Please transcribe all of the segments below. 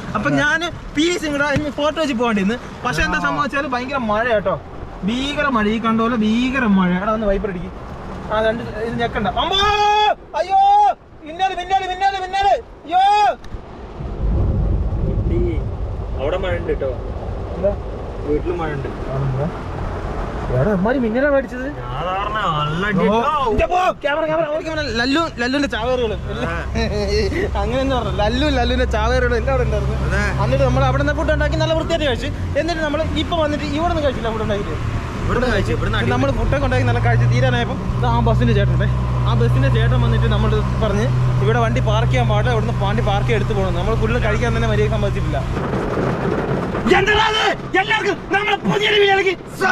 അപ്പൊ ഞാൻ P V Singh photo വെച്ച് പോകണ്ടിന്ന് പക്ഷെ എന്താ സംഭവിച്ചാൽ ഭയങ്കര മഴ കേട്ടോ ഭീകര മഴ ഈ കണ്ട പോലെ ഭീകര മഴ എടാ ഒന്ന് വൈപ്പർ അടിക്കും ആ രണ്ട് ഇത് ഞെക്കണ്ട അമ്മോ അയ്യോ മിന്നാല് മിന്നാല് മിന്നാല് മിന്നാല് അയ്യോ അവിടെ മഴ ഉണ്ട് കേട്ടോ എന്താ വീട്ടിലും മഴ ഉണ്ട് എടാ എമ്മാരി മിന്നലാണ് അടിച്ചത് സാധാരണ നല്ല ക്യാമറ ക്യാമറ ഓ, ക്യാമറ ലല്ലു ലല്ലുവിന്റെ ചാവേറുകളും അങ്ങനെ തന്നെ പറഞ്ഞു ലല്ലു ലല്ലുവിന്റെ ചാവേറുകളും എല്ലാം അവിടെ ഉണ്ടായിരുന്നു അതെ. എന്നിട്ട് നമ്മൾ അവിടെ നിന്ന് ഫുഡ് ഉണ്ടാക്കി നല്ല വൃത്തിയായിട്ട് കഴിച്ചു എന്നിട്ട് നമ്മൾ ഇപ്പൊ വന്നിട്ട് ഇവിടെ നിന്ന് കഴിച്ചില്ല ഫുഡ് ഉണ്ടാക്കിയിട്ട് ഇവിടുന്ന് കഴിച്ചു ഇവിടുന്ന് നമ്മൾ ഫുഡൊക്കെ ഉണ്ടാക്കി നല്ല കഴിച്ച് തീരാനായപ്പോൾ ദാ ആ ബസ്സിന്റെ ചേട്ടൻ ആ ബസ്സിന്റെ ചേട്ടൻ വന്നിട്ട് നമ്മൾ പറഞ്ഞ് ഇവിടെ വണ്ടി പാർക്ക് ചെയ്യാൻ പാടില്ല ഇവിടുന്ന് വണ്ടി പാർക്ക് ചെയ്യാൻ എടുത്ത് പോകണം നമ്മൾ ഫുള്ള് കഴിക്കാൻ തന്നെ മര്യാദ സമ്മതിച്ചിട്ടില്ല എല്ലാവർക്കും നമ്മുടെ പുതിയ വീഡിയോയിലേക്ക്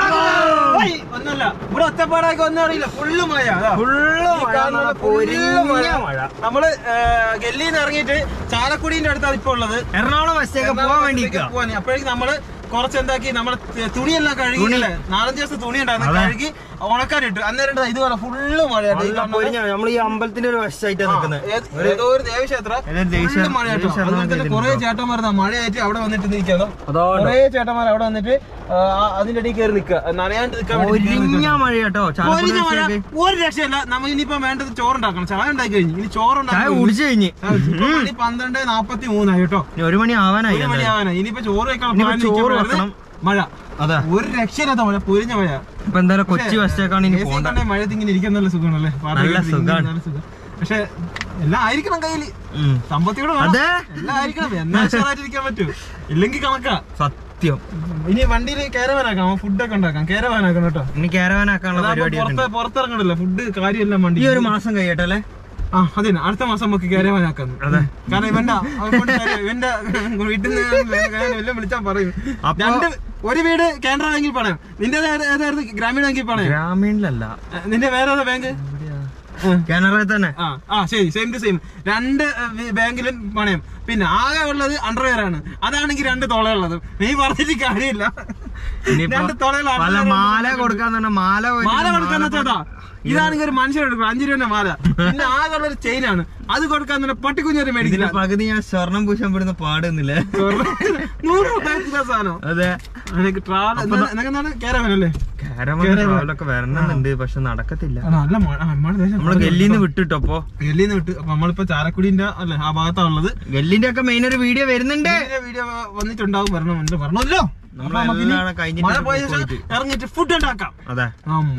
ഓയ്, ഒന്നുമല്ല ഇവിടെ ഒറ്റപ്പാടാക്കി ഒന്നും അറിയില്ല ഫുള്ള് മഴ അതാ. ഫുള്ള് ഈ കാണുന്ന മഴ ഫുള്ള് മഴ. പൊരിഞ്ഞ മഴ നമ്മള് ഗല്ലിയിൽ നിന്ന് ഇറങ്ങിയിട്ട് ചാലക്കുടീന്റെ അടുത്താണ് ഇപ്പൊ ഉള്ളത് എറണാകുളം ബസ്സൊക്കെ പോകാൻ വേണ്ടി നിൽക്കുക പോവാൻ അപ്പോഴേക്കും നമ്മള് കുറച്ച് എന്താക്കി നമ്മള് ത- തുണിയെല്ലാം കഴുകി നാലഞ്ച് ദിവസം തുണി ഉണ്ടായിരുന്നു അതെ. കഴുകി ഉണക്കാനിട്ടു അന്നേരം ഇതാ ഇതുപോലെ ഫുള്ള് മഴയാണ് ഈ നല്ല കാണുന്നത്. പൊരിഞ്ഞ നമ്മൾ ഈ അമ്പലത്തിന്റെ ഒരു വശമായിട്ടാണ് നിൽക്കുന്നത് ഏത്- ഏതോ ഒരു ദേവക്ഷേത്ര ഏതോ ദേവക്ഷേത്ര- ഫുള്ള് മഴ കേട്ടോ ദേവക്ഷേത്രം അതുപോലെ തന്നെ ഒക്കെ കുറെ ചേട്ടന്മാർ ദാ മഴയായിട്ട് അവിടെ വന്നിട്ട് നിൽക്കാതോ അതാണ്. കുറെ ചേട്ടന്മാർ അവിടെ വന്നിട്ട് ആ, ആ, അതിന്റെ ഇടയിൽ കയറി നിൽക്കുക നനയാണ്ട് നിൽക്കാൻ വേണ്ടി കയറി പൊരിഞ്ഞ നിൽക്കുക. മഴ കേട്ടോ പൊരിഞ്ഞ മഴ ചാലക്കുടി ഒരു രക്ഷയല്ല നമുക്ക് ഇനിയിപ്പോ വേണ്ടത് ചോറുണ്ടാക്കണം ചായ ഉണ്ടാക്കി കഴിഞ്ഞു ഇനി ചോറുണ്ടാക്കി ചായ കുടിച്ചു കഴിഞ്ഞ് ഇപ്പൊ മണി പന്ത്രണ്ട് നാപ്പത്തി മൂന്നായി കേട്ടോ ഇനി ഒരു മണി ആവാനായി ഒരു മണിയാവാനായി ഇനിയിപ്പോ ചോറ് വെക്കണം ഇനിയിപ്പോ പ്ലാൻ ചോറ് ഇരിക്കുമ്പോഴാണ് വെക്കണം. മഴ അതെ ഒരു രക്ഷയില്ലാത്ത മഴ പൊരിഞ്ഞ മഴ ഇപ്പൊ എന്തായാലും കൊച്ചി ബസ്സേക്കാണ് ഇനി AC പോകണ്ട കണ്ടേ മഴയത്ത് ഇങ്ങനെ ഇരിക്കാൻ നല്ല സുഖമാണല്ലേ പാട്ട് നല്ല കേട്ടിട്ട് ഇങ്ങനെ സുഖാണ്. നല്ല സുഖം പക്ഷെ എല്ലാം ആയിരിക്കണം കയ്യില് ഉം. സമ്പത്തിയോട് വേണം അതെ എല്ലാം ആയിരിക്കണം എന്നാ ഉഷാറായിട്ടിരിക്കാൻ പറ്റൂ ഇല്ലെങ്കിൽ കണക്കാ സത്യം ഇനി വണ്ടിയിൽ കേരവാനാക്കാം ഫുഡൊക്കെ ഉണ്ടാക്കാം കേരവാനാക്കണം കേട്ടോ ഇനി കാരവാനാക്കാനുള്ള അതാവുമ്പോ പരിപാടി പുറത്ത് പുറത്തിറങ്ങണല്ലോ ഫുഡ് കാര്യമെല്ലാം വണ്ടി ഈ ഒരു മാസം കഴിയട്ടല്ലേ ആ അതെ അടുത്ത മാസം നമുക്ക് കേരവാനാക്കാം അതെ. കാരണം ഇവന്റെ അവൻ തരും. ഇവന്റെ വീട്ടിൽ നിന്ന് എല്ലാം വിളിച്ചാൽ പറയും അപ്പൊ- രണ്ട് ഒരു വീട് കാനറ ബാങ്കിൽ പണയം നിന്റെ ഏതായിരുന്നു ഗ്രാമീണ ബാങ്കിൽ പണയം ഗ്രാമീണിലല്ല ഏ, നിന്റെ വേറെ ഏതാ ബാങ്ക് കാനറയിൽ തന്നെ ആ ആ ശരി സെയിം ടു സെയിം രണ്ട് ഏ, ബാങ്കിലും പണയം പിന്നെ ആകെ ഉള്ളത് അണ്ടർവെയർ ആണ് അതാണെങ്കിൽ രണ്ട് തോളയുള്ളത് നീ പറഞ്ഞിട്ട് കാര്യമില്ല ഇനിയിപ്പോ രണ്ട് തോളയിൽ വല്ല underwear മാല ഉണ്ട്. കൊടുക്കാൻ തന്നെ മാല പോയിട്ട് മാല കൊടുക്കാൻ മാല ചേട്ടാ ഇതാണെങ്കിൽ ഒരു മനുഷ്യൻ എടുക്കും അഞ്ചു രൂപ മാല പിന്നെ ആകെ ഉള്ള ഒരു ചെയിനാണ് അത് കൊടുക്കാൻ തന്നെ പട്ടിക്കുഞ്ഞൊരു മേടിക്കില്ല ഇതിന്റെ പകുതി ഞാൻ സ്വർണം പൂശാൻ പെടുന്ന പാടുന്നില്ലേ നൂറ് രൂപ സാധനം അതെ എനിക്ക് ട്രാവൽ എന്താണ് കേരവനല്ലേ കാരവലൊക്കെ വരണമെന്നുണ്ട് പക്ഷെ നടക്കത്തില്ല നല്ല മഴ ആ, മഴ ദേശം നമ്മള് ഗല്ലിന്ന് വിട്ടിട്ടോ അപ്പൊ ഗല്ലിന്ന് വിട്ട് അപ്പൊ നമ്മളിപ്പോ ചാലക്കുടിന്റെ അല്ലെ ആ ഭാഗത്താ ഉള്ളത് ഗല്ലിന്റെ ഒക്കെ മെയിൻ ഒരു വീഡിയോ വരുന്നുണ്ട് ഇതിന്റെ വീഡിയോ വന്നിട്ടുണ്ടാവും വരണമുണ്ട് വരണമല്ലോ നമ്മൾ അപ്പൊ നമുക്കിനി എല്ലാം കഴിഞ്ഞിട്ട് മഴ പോയ ശേഷം പോയിട്ട്. ഇറങ്ങിയിട്ട് ഫുഡ് ഉണ്ടാക്കാം അതെ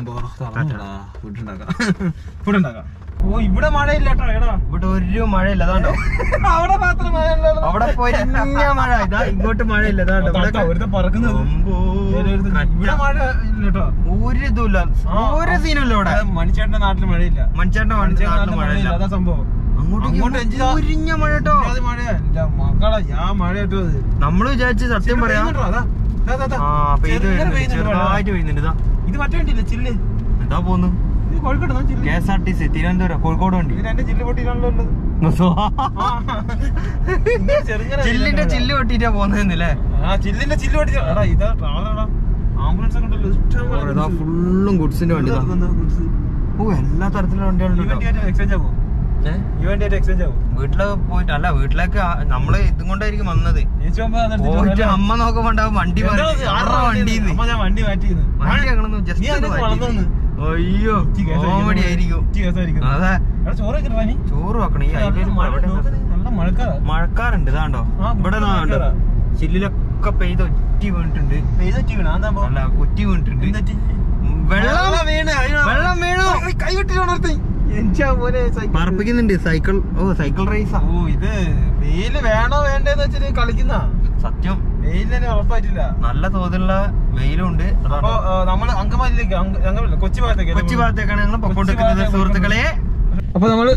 ഫുഡ് ഉണ്ടാക്കാം ഫുഡ് ഉണ്ടാക്കാം ഓ ഇവിടെ മഴയില്ല കേട്ടോ എടാ ഇവിടെ ഒരു മഴയില്ല അതാണ്ടോ അവിടെ മാത്രം മഴയുള്ളൂ അവിടെ പൊരിഞ്ഞ മഴ ഇതാ ഇങ്ങോട്ട് മഴയില്ല അതാണ്ടോ ഇവിടെ ഒരുത്തൻ പറക്കുന്നത് ഇവിടെ മഴ ഇല്ല കേട്ടോ ഒരു ഇതുമില്ല ഒരു സീനുമില്ല ഇവിടെ അത് മണിച്ചേട്ടന്റെ നാട്ടിൽ മഴയില്ല മനുഷ്യന്റെ മണിച്ചേട്ടന്റെ നാട്ടിൽ നാട്ടിൽ മഴയില്ല മഴയില്ല അതാ സംഭവം അങ്ങോട്ട് അങ്ങോട്ട് എഞ്ചിതാ- പൊരിഞ്ഞ മഴ കേട്ടോ അത് മഴയാ എന്റെ മക്കളെ ഞാൻ മഴ കേട്ടോ അത് നമ്മള് വിചാരിച്ച് സത്യം പറയാ പെയ്യുന്നുണ്ടോ? അതാ, ദാ, ദാ, ദാ. ആ പെയ്ത് ചെറുങ്ങനെ വരുന്നുണ്ട് പെയ്യുന്നുണ്ട് മഴ. ചെറുതായിട്ട് പെയ്യുന്നുണ്ട് ഇതാ ഇത് മറ്റേ വണ്ടിയില്ലേ ചില്ല് എന്താ പോന്നു ഇത് കോഴിക്കോട് നിന്നാ ചില്ല് K S R T C Thiruvananthapuram Kozhikode വണ്ടി ഇത് രണ്ട് ചില്ല് പൊട്ടിയിലാണല്ലോ ഉള്ളത് ആ. ഇങ്ങനെ ചെറുങ്ങനെ ചില്ലിന്റെ ചില്ല് പൊട്ടിട്ടാ പോന്നല്ലേ ആ ചില്ലിന്റെ ചില്ല് പൊട്ടിച്ച എടാ ഇതാ ട്രാവലറാ ആംബുലൻസ് ഒക്കെ ഉണ്ടല്ലോ ഇഷ്ടം പോലെ ഇതാ ഫുള്ളും ഗുഡ്സിന്റെ വണ്ടി ഇതാ. ഓ എല്ലാ തരത്തിലുള്ള ഈ വണ്ടികളുണ്ട് കേട്ടോ. വണ്ടിയായിട്ട് എക്സ്ചേഞ്ച് ആവും ഏ? ഈ വണ്ടിയായിട്ട് എക്സ്ചേഞ്ച് ആവും വീട്ടില് പോയിട്ട് അല്ല വീട്ടിലേക്ക് ആ- നമ്മള് ഇതും കൊണ്ടായിരിക്കും വന്നത് ചേച്ചി പോകുമ്പോ അത് എടുത്തിട്ട് പോയിട്ട് വരാം. അമ്മ നോക്കുമ്പോ ഉണ്ടാവും വണ്ടി എന്താ മാറി. ഇത്? ആരുടെ ആരുടെ വണ്ടിന്ന് അമ്മ ഞാൻ വണ്ടി മാറ്റിന്ന് വണ്ടി ഞങ്ങളൊന്ന് നീ ജസ്റ്റ് അതിനകത്ത് വളർന്നു അയ്യോ കോമഡി ആയിരിക്കും അതെ എടാ ചോറ് വെക്കണ്ടാ നീ ചോറ് വെക്കണം ഈ നല്ല ഹൈവേയിൽ മഴ എവിടെ നോക്ക് നീ, നല്ല മഴക്കാറാ മഴക്കാറുണ്ട് ഇതാണ്ടോ ആ, ഇവിടെ ഇവിടെ ഇതാണ്ടോ മഴക്കാറാ. ചില്ലിലൊക്കെ പെയ്ത് ഒറ്റി വീണിട്ടുണ്ട് പെയ്തെറ്റി വീണ അതാ അല്ല ഒറ്റി വീണിട്ടുണ്ട് എന്തെറ്റി വെള്ളം വീണ് വെള്ളം വീണു കൈ വിട്ടിട്ട് ഉണർത്തി എനിക്കാ പോലെ സൈക്കിൾ പറപ്പിക്കുന്നുണ്ട് സൈക്കിൾ ഓ സൈക്കിൾ റേസാ ഓ ഇത് വെയില് വേണോ വേണ്ടേന്ന് വെച്ചിട്ട് കളിക്കുന്ന സത്യം വെയിലിനെ ഉറപ്പായിട്ടില്ല നല്ല തോതിലുള്ള വെയിലുണ്ട് അപ്പൊ അതാണ്ടോ. ആ, നമ്മള് അങ്കമാലിയിലേക്ക് അങ്ക- അങ്കമാലി കൊച്ചി ഭാഗത്തേക്ക് കൊച്ചി ഭാഗത്തേക്കാണ് ഞങ്ങൾ പൊക്കോണ്ടിരിക്കുന്നത് ഭാഗത്തേക്ക് സുഹൃത്തുക്കളെ അപ്പൊ നമ്മള്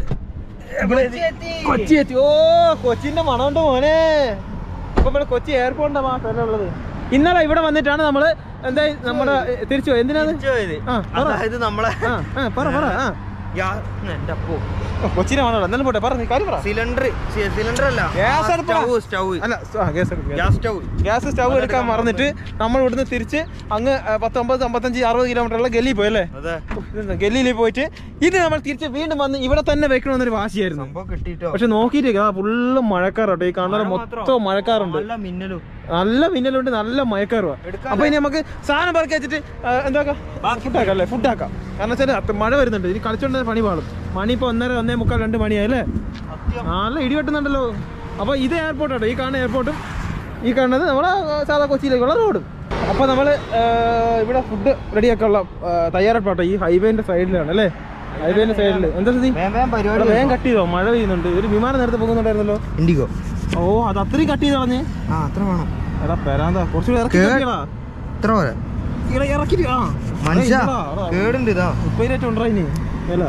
കൊച്ചി എത്തി ഓ കൊച്ചിന്റെ മണമുണ്ട് മോനെ ഇപ്പൊ നമ്മള് കൊച്ചി എയർപോർട്ടിന്റെ ഭാഗത്തല്ല ഉള്ളത് ഇന്നലെ ഇവിടെ വന്നിട്ടാണ് നമ്മള് എന്താ നമ്മുടെ തിരിച്ചു പോയി എന്തിനാണ് തിരിച്ചു പോയത്. ആ, പറ. അതായത് നമ്മളെ ആ ആ പറ പറ ആ എന്റെ അപ്പോ കൊച്ചിനെ വേണോ എന്നാലും പോട്ടെ പറഞ്ഞു കാര്യം പറ സിലിണ്ടർ സിലിണ്ടർ അല്ല ഗ്യാസ് അടുപ്പാ. സ്റ്റൗ സ്റ്റൗ അല്ല ആ, ഗ്യാസ് എടുക്ക്, gas gas stove gas stove എടുക്കാൻ മറന്നിട്ട് നമ്മൾ ഇവിടുന്ന് തിരിച്ച് അങ്ങ് ആ, പത്തൊമ്പത് അമ്പത്തഞ്ച് അറുപത് കിലോമീറ്ററുള്ള ഗല്ലി പോയി അല്ലേ അതെ ഗല്ലിയിൽ പോയിട്ട് ഇത് നമ്മൾ തിരിച്ച് വീണ്ടും വന്ന് ഇവിടെ തന്നെ വെക്കണമെന്നൊരു വാശിയായിരുന്നു സംഭവം കിട്ടിട്ടോ പക്ഷെ നോക്കിയിട്ട് ഫുള്ള് മഴക്കാറുണ്ട് ഈ കാണുന്ന മഴ മൊത്തം മാത്രം. മഴക്കാറുണ്ട് നല്ല മിന്നലും നല്ല മിന്നലുണ്ട് നല്ല മയക്കാറുവാ എടുക്കാം അപ്പൊ ഇനി നമുക്ക് സാധനം പറക്കി വെച്ചിട്ട് ആ, എന്താക്കാം ഫുഡാക്കാം അല്ലേ ഫുഡാക്കാം കാരണം വെച്ചാൽ അത്ര മഴ വരുന്നുണ്ട് ഇനി കളിച്ചോണ്ട് പണി പാടും മണി ഇപ്പൊ ഒന്നര ഒന്നേ മുക്കാൽ രണ്ട് മണിയായി അല്ലേ സത്യം നല്ല ഇടി വെട്ടുന്നുണ്ടല്ലോ അപ്പൊ ഇത് എയർപോർട്ടാണ് ഈ കാണുന്ന എയർപോർട്ടും ഈ കാണുന്നത് നമ്മളെ സാധാ കൊച്ചിയിലേക്കുള്ള റോഡും അപ്പൊ നമ്മള് ആ, ഇവിടെ ഫുഡ് റെഡിയാക്കാനുള്ള തയ്യാറെടുപ്പാട്ടോ ഈ ഹൈവേന്റെ സൈഡിലാണ് അല്ലേ ഹൈവേന്റെ സൈഡിൽ എന്താ സ്ഥിതി വേഗം വേഗം ഇവിടെ പരിപാടി വേഗം കട്ട് ചെയ്തോ മഴ പെയ്യുന്നുണ്ട് ഒരു വിമാനം നേരത്തെ പോകുന്നുണ്ടായിരുന്നല്ലോ ഇൻഡിഗോ ഓ അത് അത്രയും കട്ട് ചെയ്ത് കളഞ്ഞ് ആ അത്ര വേണം എടാ പെരാന്താ കുറച്ചുകൂടി ഇറക്കി കേ- കട്ടിയടാ. ഇത്ര പോരെ ഇവിടെ ഇറക്കിട്ട് ആ മനുഷ്യ എടാ, എടാ, കേടുണ്ട് ഇതാ മുപ്പതിനായിട്ട് ഉണ്ടോ ഇനി അല്ല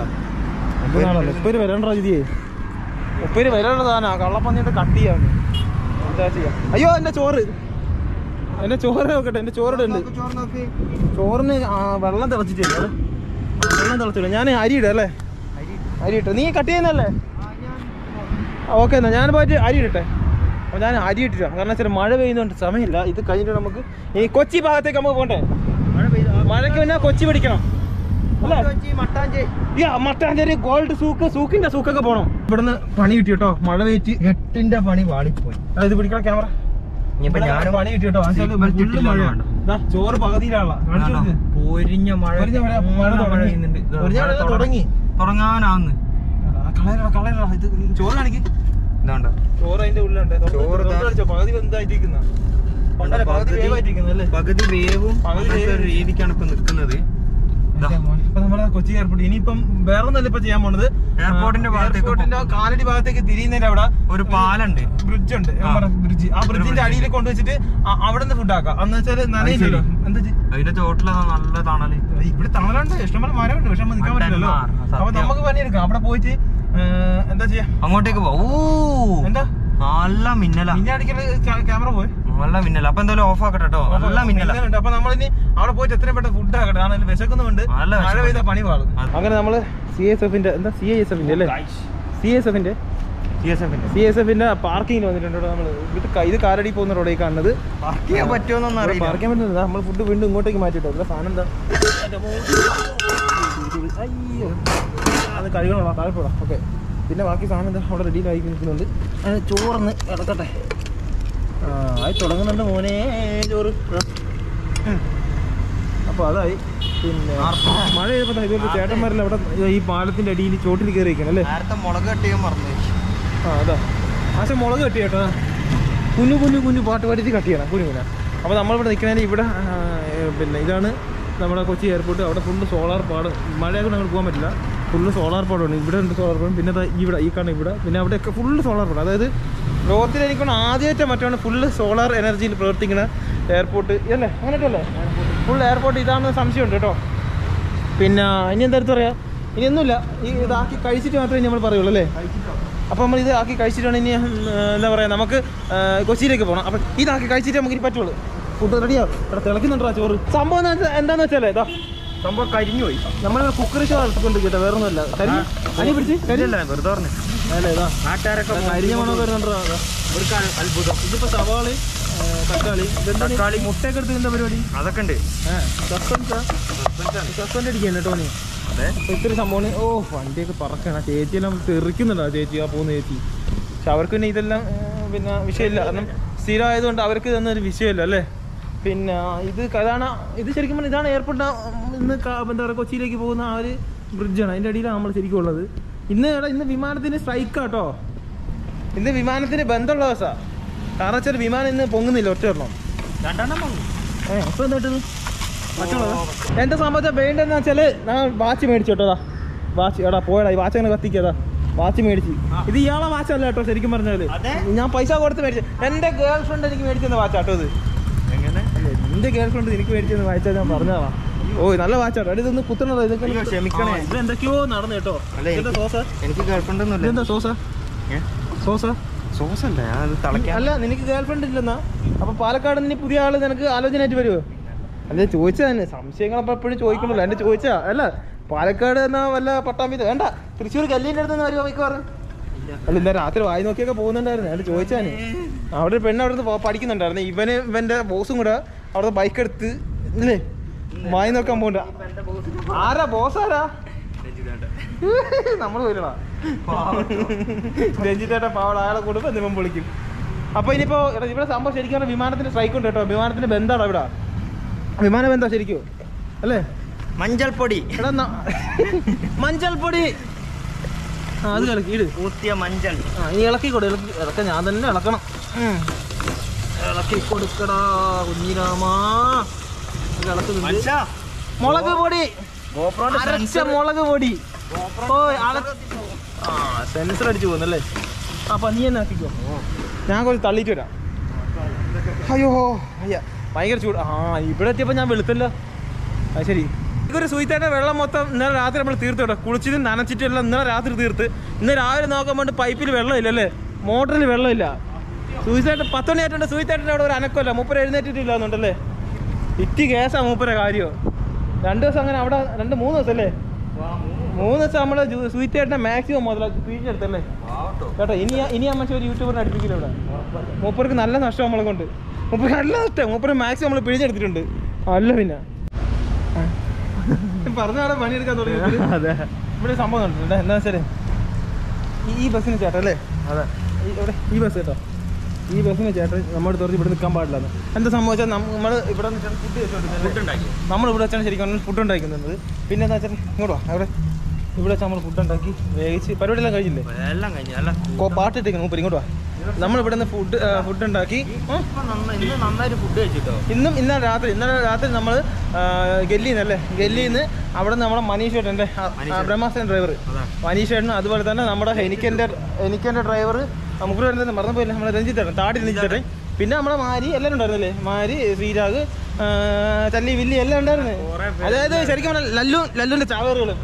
മുപ്പത് വരണ്ടാ ഇതിയെ മുപ്പത് വരേണ്ടതാനാ കള്ളപ്പന്നിട്ട് കട്ട് ചെയ്യാൻ എന്താ ചെയ്യാ അയ്യോ എന്റെ ചോറ് എന്റെ ചോറ് നോക്കട്ടെ എന്റെ ചോറ് ഉണ്ട് നോക്ക്, ചോറ് നോക്ക്. ചോറിന് ആ, വെള്ളം തിളച്ചിട്ടില്ല അല്ലേ? വെള്ളം തിളച്ചില്ല ഞാൻ അരി ഇടാം അല്ലേ അരി. അരി ഇട്ടു നീ കട്ട് ചെയ്യുന്നല്ലേ ആ, ഞാൻ- ഓക്കെ എന്നാ ഞാൻ പോയിട്ട് അരി ഇടട്ടെ അപ്പോൾ ഞാൻ അരി ഇട്ടിട്ടാ കാരണം വെച്ചാൽ മഴ പെയ്യുന്നതുകൊണ്ട് സമയമില്ല ഇത് കഴിഞ്ഞിട്ട് നമുക്ക് ഈ കൊച്ചി ഭാഗത്തേക്ക് നമുക്ക് പോകണ്ടേ മഴ പെയ്താ. മഴയ്ക്ക് പിന്നെ കൊച്ചി പിടിക്കണം അല്ലേ കൊച്ചി, മട്ടാഞ്ചേരി. ഈ മട്ടാഞ്ചേരി ഗോൾഡ് സൂക്ക് സൂക്കിന്റെ സൂക്കൊക്കെ പോണം ഇവിടുന്ന് പണി കിട്ടി കേട്ടോ മഴ പെയ്റ്റ് എട്ടിന്റെ പണി വാളിപ്പോയി ആ, ഇത് പിടിക്കണം ക്യാമറ ഇനിയിപ്പോ ഞാനും പണി കിട്ടി കേട്ടോ ആ seat സ്ഥലത്ത് belt full ഇട്ടില്ല മഴയാ. വേണ്ട. ദാ, ചോറ് പകുതിയിലാണല്ലോ കാണിച്ചു കൊടുക്ക്. പൊരിഞ്ഞ മഴ പൊരിഞ്ഞ മഴ, മഴ നല്ല തുടങ്ങി. പെയ്യുന്നുണ്ട്. ഇതാ, പൊരിഞ്ഞ മഴ മഴ തുടങ്ങി. തുടങ്ങി. തുടങ്ങാനാന്ന് ആ, കളയലെടാ, കളയലെടാ. ഇത് ചോറ് കാണിക്ക് ഇതാണ്ട ചോറ് അതിന്റെ ഉള്ളിലുണ്ട് തുറന്ന് ചോറ് തുറന്ന് ദാ. കാണിച്ചോ, പകുതി വെന്തായിട്ടിരിക്കുന്ന പണ്ടല്ല പകുതി വേവായിട്ടിരിക്കുന്നല്ലേ പകുതി വേവും പകുതി അങ്ങനത്തെ ഒരു വേവും. രീതിക്കാണ് ഇപ്പൊ നിക്കുന്നത് ദാ. ഇപ്പൊ നമ്മളെ കൊച്ചി എയർപോർട്ട് ഇനിയിപ്പം വേറെ ഒന്നല്ല ഇപ്പൊ ചെയ്യാൻ പോണത് എയർപോർട്ടിന്റെ ഭാഗത്തേക്ക് എയർപോർട്ടിന്റെ കാലടി ഭാഗത്തേക്ക് തിരിയുന്നതിന്റെ അവിടെ ഒരു പാലുണ്ട് ബ്രിഡ്ജ് ഉണ്ട് ആ. ബ്രിഡ്ജ് ആ ബ്രിഡ്ജിന്റെ bridge. അടിയിൽ കൊണ്ടുവച്ചിട്ട് ആ- അവിടെ നിന്ന് ഫുഡ് ആക്കാം എന്ന് വെച്ചാൽ നനയില്ലല്ലോ എന്താ ചെയ്യ- അതിന്റെ ചോട്ടിലതാ നല്ല തണല് ഇവിടെ തണലുണ്ട് ഇഷ്ടംപോലെ മരമുണ്ട് പക്ഷെ നമുക്ക് നിൽക്കാൻ പറ്റില്ലല്ലോ മണ്ടന്മാർ, സത്യം. അപ്പൊ നമുക്ക് പണിയെടുക്കാം അവിടെ പോയിട്ട് ഏർ, എന്താ ചെയ്യാ അങ്ങോട്ടേക്ക് പോ ഓ എന്താ നല്ല മിന്നല പിന്നെ അടിക്കല് ക്യാമറ പോയി നല്ല മിന്നല അപ്പൊ എന്തായാലും ഓഫ് ആക്കട്ടെ കേട്ടോ നല്ല മിന്നല മിന്നലുണ്ട്. അപ്പൊ നമ്മളിനി അവിടെ പോയിട്ട് എത്രയും പെട്ടെന്ന് ഫുഡ് ആക്കട്ടെ കാരണം വിശക്കുന്നുണ്ട് നല്ല മഴ വിശക്കുന്നുണ്ട്. പെയ്ത പണി പാടും അത്. അങ്ങനെ നമ്മള് സി എസ് എഫിന്റെ എന്താ സി എസ് എഫിന്റെ അല്ലേ സി എസ് എഫിന്റെ സി എസ് എഫിന്റെ പാർക്കിങ്ങിൽ വന്നിട്ടുണ്ട് കേട്ടോ നമ്മള് ഇത് ക- ഇത് കാലടി പോകുന്ന റോഡിൽ കാണുന്നത് പാർക്ക് ചെയ്യാൻ പറ്റുമോന്നൊന്നും അറിയില്ല പാർക്കാൻ പറ്റുന്നില്ല നമ്മൾ ഫുഡ് വീണ്ടും ഇങ്ങോട്ടേക്ക് മാറ്റിട്ടോ ഇവിടെ സാധനം എന്താ എൻ്റെ മോനെ. അയ്യോ അത് കഴുകണം താഴെപ്പോടാ ഓക്കെ പിന്നെ ബാക്കി സാധനം എന്താ അവിടെ റെഡിയിലായി നിൽക്കുന്നുണ്ട് അത് ചോറന്ന് ഇടക്കട്ടെ ആ ആയി തുടങ്ങുന്നുണ്ട് മോനെ ചോറ് അപ്പോൾ അതായി പിന്നെ മഴ ചെയ്തപ്പോൾ ഇതുപോലെ ചേട്ടന്മാരെല്ലാം അവിടെ ഈ പാലത്തിന്റെ അടിയിൽ ചോട്ടിൽ കയറി ഇരിക്കണം അല്ലേ നേരത്തെ മുളക് കട്ടിയാൻ മറന്നു ആ അതാ ആശം മുളക് കെട്ടി കേട്ടോ കുഞ്ഞു കുഞ്ഞു കുഞ്ഞു പാട്ട് പാടിച്ച് കട്ട് ചെയ്യണം കുഞ്ഞു കുഞ്ഞ അപ്പോൾ നമ്മളിവിടെ നിൽക്കുന്നതിന് ഇവിടെ ആ, ഏ, പിന്നെ ഇതാണ് നമ്മുടെ കൊച്ചി എയർപോർട്ട് അവിടെ ഫുള്ള് സോളാർ പാടം മഴയൊക്കെ ഞങ്ങൾ പോകാൻ പറ്റില്ല ഫുള്ള് സോളാർ പാടമാണ് ഇവിടെ ഉണ്ട് സോളാർ പാടം പിന്നെ ദാ ഇവിടെ ഈ കാണും ഇവിടെ പിന്നെ അവിടെയൊക്കെ ഫുള്ള് സോളാർ പാടം അതായത് ലോകത്തിൽ എനിക്കാണ് ആദ്യമായിട്ട് മറ്റാണ് ഫുള്ള് സോളാർ എനർജിയിൽ പ്രവർത്തിക്കുന്ന എയർപോർട്ട് അല്ലേ അങ്ങനെയൊക്കെ അല്ലേ ഫുൾ എയർപോർട്ട് ഇതാണെന്ന് സംശയമുണ്ട് കേട്ടോ പിന്നെ ഇനി എന്താ അടുത്ത് പറയാ ഇനി ഒന്നുമില്ല ഈ ഇതാക്കി കഴിച്ചിട്ട് മാത്രമേ നമ്മൾ പറയുള്ളൂ അല്ലേ അപ്പോൾ നമ്മൾ ഇത് ആക്കി കഴിച്ചിട്ടാണ് ഇനി ഉം, എന്താ പറയുക നമുക്ക് ആ, കൊച്ചിയിലേക്ക് പോകണം അപ്പം ഇതാക്കി കഴിച്ചിട്ട് നമുക്ക് ഇനി പറ്റുള്ളൂ ഫുഡ് റെഡിയാ ഇവിടെ തിളക്കുന്നുണ്ടോ ആ ചോറ് സംഭവം എന്താ വെച്ചാ- എന്താന്ന് വെച്ചാലേ ഇതാ സംഭവം കരിഞ്ഞു പോയി നമ്മൾ കുക്കറി ഷോ നടത്തിക്കൊണ്ട് കേട്ടോ വേറെ ഒന്നുമല്ല കരി അരി പിടിച്ച് കരി കരിയല്ല വെറുതെ പറഞ്ഞു അല്ലേ ഇതാ നാട്ടുകാരൊക്കെ കരിഞ്ഞ മണമൊക്കെ വരുന്നുണ്ടോ ഇവർക്ക് അത്ഭുതം ഇതിപ്പോൾ സവാളി ആ, തക്കാളി ഇതെന്താ തക്കാളി. മുട്ടയൊക്കെ എടുത്ത് എന്താ പരിപാടി അതൊക്കെ ഉണ്ട് സസ്പെൻസാ സസ്പെൻഡ് അടിക്കാൻ കേട്ടോ നീ അതെ അപ്പോൾ ഇത്തിരി സംഭവമാണ് ഓ വണ്ടിയൊക്കെ പറക്കണം ആ ചേച്ചിയെല്ലാം തെറിക്കുന്നുണ്ടോ ആ ചേച്ചി ആ പോകുന്ന ചേച്ചി പക്ഷെ അവർക്ക് പിന്നെ ഇതെല്ലാം ഏർ, പിന്നെ വിഷയമില്ല കാരണം സ്ഥിരമായതുകൊണ്ട് അവർക്ക് ഇതൊന്നും വിഷയമില്ല അല്ലേ പിന്നെ ഇത് അതാണ് ഇത് ശരിക്കും പറഞ്ഞാൽ ഇതാണ് എയർപോർട്ട് ഇന്ന് ക- എന്താ പറയുക കൊച്ചിയിലേക്ക് പോകുന്ന ആ ഒരു ബ്രിഡ്ജാണ് അതിൻ്റെ അടിയിലാണ് നമ്മൾ ശരിക്കും ഉള്ളത് ഇന്ന് എടാ ഇന്ന് വിമാനത്തിന് സ്ട്രൈക്ക് കേട്ടോ ഇന്ന് വിമാനത്തിന് ബന്ധമുള്ള ദിവസമാണ് കാരണം വെച്ചാൽ വിമാനം ഇന്ന് പൊങ്ങുന്നില്ല ഒറ്റ ഒരെണ്ണം രണ്ടെണ്ണം വാങ്ങി ഏ ഇപ്പൊ എന്താ കിട്ടുന്നത് മറ്റുള്ളതാ എന്റെ സംബന്ധിച്ച വേണ്ടെന്ന് വെച്ചാല് ഞാൻ വാച്ച് മേടിച്ചു കേട്ടോടാ വാച്ച് എടാ പോയടാ ഈ വാച്ച് അങ്ങനെ കത്തിക്കതാ വാച്ച് മേടിച്ച് ഇത് ഇയാളെ വാച്ച് അല്ല കേട്ടോ ശരിക്കും പറഞ്ഞാല് അതെ? ഞാൻ പൈസ കൊടുത്ത് മേടിച്ചു എന്റെ ഗേൾ ഫ്രണ്ട് എനിക്ക് മേടിച്ചെന്ന വാച്ച് കേട്ടോ ഇത് എങ്ങനെ അല്ല, എന്റെ ഗേൾ ഫ്രണ്ട് എനിക്ക് മേടിച്ചെന്ന് വായിച്ചാൽ ഞാൻ പറഞ്ഞതാ ഓ നല്ല വാച്ചാട്ടോ എടാ ഇതൊന്ന് കുത്തണല്ലോ ഇതൊക്കെ അയ്യോ, ക്ഷമിക്കണേ. ഇത് എന്തൊക്കെയോ നടന്നു കേട്ടോ അല്ല, ഇതെന്താ എനിക്ക് സോസ എനിക്ക് ഗേൾഫ്രണ്ട് ഒന്നുമില്ല ഇതെന്താ സോസ സോസ സോസ് അല്ല ഞാൻ അത് തിളയ്ക്കാൻ അല്ല നിനക്ക് ഗേൾ ഫ്രണ്ട് ഇല്ലെന്നാ അപ്പൊ പാലക്കാട് നിന്ന് പുതിയ ആള് നിനക്ക് ആലോചനയായിട്ട് വരുമോ അല്ല ചോദിച്ചാ തന്നെ സംശയങ്ങൾ അപ്പൊ എപ്പോഴും ചോദിക്കണല്ലോ എന്റെ ചോദിച്ചാ അല്ല പാലക്കാട് എന്നാ വല്ല പട്ടാമ്പി വേണ്ട തൃശ്ശൂർ കല്ലിൻ്റെ അടുത്ത് നിന്ന് വരുമോ മിക്കവാറും അല്ല ഇന്നലെ രാത്രി വായി നോക്കിയൊക്കെ പോകുന്നുണ്ടായിരുന്നു അയാൾ ചോദിച്ചാന് അവിടെ ഒരു പെണ്ണ് അവിടെ നിന്ന് പഠിക്കുന്നുണ്ടായിരുന്നു ഇവന് ഇവന്റെ ബോസും കൂടെ അവിടുത്തെ ബൈക്ക് എടുത്ത് ഇല്ലേ വായി നോക്കാൻ പോകണ്ട ആരാ ബോസ് ആരാ നമ്മൾ പോയില്ലടാ രഞ്ജിത്തേട്ട പാവള അയാളെ കൊടുക്കും എന്നിവൻ വിളിക്കും അപ്പൊ ഇനിയിപ്പോ എടാ, ഇവിടെ സംഭവം ശരിക്കും പറഞ്ഞാൽ വിമാനത്തിന്റെ സ്ട്രൈക്ക് ഉണ്ട് കേട്ടോ വിമാനത്തിന്റെ ബന്ധാണോ ഇവിടെ വിമാന ബന്ധാ ശരിക്കും അല്ലേ മഞ്ചൾ പൊടി എടാ ന- മഞ്ചൾ പൊടി ആ അത് കളിക്ക് ഇട് ഊത്തിയ മഞ്ചൾ ആ ഈ ഇളക്കി കൊടു ഇളക്കി ഇളക്ക ഞാൻ തന്നെ ഇളക്കണം ഉം. ഇളക്കി കൊടുക്കടാ കുഞ്ഞിരാമാ ഇത് ഇളക്കുന്നുണ്ട് മനുഷ്യ മുളക് പൊടി ഗോപ്രോന്റെ അരച്ച മുളക് പൊടി ഓ അള- ആ സെൻസർ അടിച്ചു പോകുന്നല്ലേ അപ്പൊ നീ തന്നെ ആക്കിക്കോ ഞാൻ കുറച്ച് തള്ളിയിട്ട് വരാം അയ്യോ അയ്യ ഭയങ്കര ചൂട് ആ ഇവിടെ എത്തിയപ്പോൾ ഞാൻ വെളുത്തല്ലോ അത് ശരി ഇതൊരു സുയിത്തേട്ട വെള്ളം മൊത്തം ഇന്നലെ രാത്രി നമ്മൾ തീർത്തു കേട്ടോ കുളിച്ചിട്ടും നനച്ചിട്ടും എല്ലാം ഇന്നലെ രാത്രി തീർത്ത് ഇന്ന് രാവിലെ നോക്കാൻ വേണ്ടി പൈപ്പിൽ വെള്ളമില്ല അല്ലേ മോട്ടറിൽ വെള്ളമില്ല സൂയിസേട്ടൻ പത്ത് മണി ആയിട്ടുണ്ട് സൂയിത്തേട്ടൻ്റെ അവിടെ ഒരു അനക്കമല്ല മൂപ്പര് എഴുന്നേറ്റിട്ടില്ല എന്നുണ്ടല്ലേ ഇറ്റി കേസാ മൂപ്പരെ കാര്യോ രണ്ട് ദിവസം അങ്ങനെ അവിടെ രണ്ട് മൂന്ന് ദിവസം അല്ലേ മൂന്ന് ദിവസം നമ്മള് സൂയിത്തേട്ടനെ മാക്സിമം മുതലാക്കി പിഴിഞ്ഞെടുത്തല്ലേ കേട്ടോ ഇനി ഇനി അമ്മ ഒരു യൂട്യൂബറിനെ അടുപ്പിക്കില്ല ഇവിടെ മൂപ്പർക്ക് നല്ല നഷ്ടം നമ്മളെ കൊണ്ട് മൂപ്പർക്ക് നല്ല നഷ്ടം മൂപ്പര് മാക്സിമം നമ്മൾ പിഴിഞ്ഞെടുത്തിട്ടുണ്ട് അല്ല പിന്നെ പറഞ്ഞാടെ പണിയെടുക്കാൻ തുടങ്ങി അതെ ഇവിടെ ഒരു സംഭവം കണ്ടിട്ടുണ്ട് എന്താ വെച്ചാല് ഈ- ഈ ബസ്സിന് ചേട്ടാ അല്ലേ അതെ ഈ- ഇവിടെ ഈ ബസ് കേട്ടോ ഈ ബസ്സിന് ചേട്ടൻ നമ്മുടെ തുറച്ച് ഇവിടെ നിൽക്കാൻ പാടില്ല എന്താ സംഭവിച്ചാൽ നമ്മൾ ഇവിടെ ഫുഡ് വെച്ചോണ്ടിരുന്നത് ഉണ്ടാക്കി നമ്മൾ ഇവിടെ വെച്ചാണ് ശരിക്കും ഫുഡ് ഉണ്ടാക്കുന്നത് പിന്നെ എന്താ വെച്ചാൽ ഇങ്ങോട്ടോ അവിടെ ഇവിടെ വെച്ചാൽ നമ്മൾ ഫുഡ് ഉണ്ടാക്കി വേവിച്ച് പരിപാടിയെല്ലാം കഴിഞ്ഞില്ലേ എല്ലാം കഴിഞ്ഞു അല്ല കോ- പാട്ടിട്ടേക്കുന്നു മൂപ്പര് ഇങ്ങോട്ട് വാ നമ്മൾ ഇവിടെ നിന്ന് ഫുഡ് ഫുഡ് ഉണ്ടാക്കി ഉം. ഇപ്പൊ നന്നായി ഇന്ന് നന്നായിട്ട് ഫുഡ് കഴിച്ചിട്ടോ ഇന്നും ഇന്നലെ രാത്രി ഇന്നലെ രാത്രി നമ്മൾ ഗല്ലിയിൽ നിന്നല്ലേ ഗല്ലിയിൽ നിന്ന് അവിടെ നിന്ന് നമ്മുടെ മനീഷ് ചേട്ടൻ്റെ ബ്രഹ്മാസൻ ഡ്രൈവർ അതാ മനീഷ് ചേട്ടനും അതുപോലെ തന്നെ നമ്മുടെ എനിക്കെൻ്റെ എനിക്കെൻ്റെ ഡ്രൈവർ നമുക്ക് വരുന്നത് മറന്നു പോയില്ല നമ്മുടെ രഞ്ജിത്ത് ചേട്ടൻ താടി രഞ്ജിത്ത് ചേട്ടൻ പിന്നെ നമ്മുടെ മാരി എല്ലാവരും ഉണ്ടായിരുന്നല്ലേ മാരി ശ്രീരാഗ് ആ, തല്ലി വില്ലി എല്ലാം ഉണ്ടായിരുന്നു കുറേ പേര് അതായത് ശരിക്കും പറഞ്ഞാൽ ലല്ലു ലല്ലുവിന്റെ ചാവേറുകളും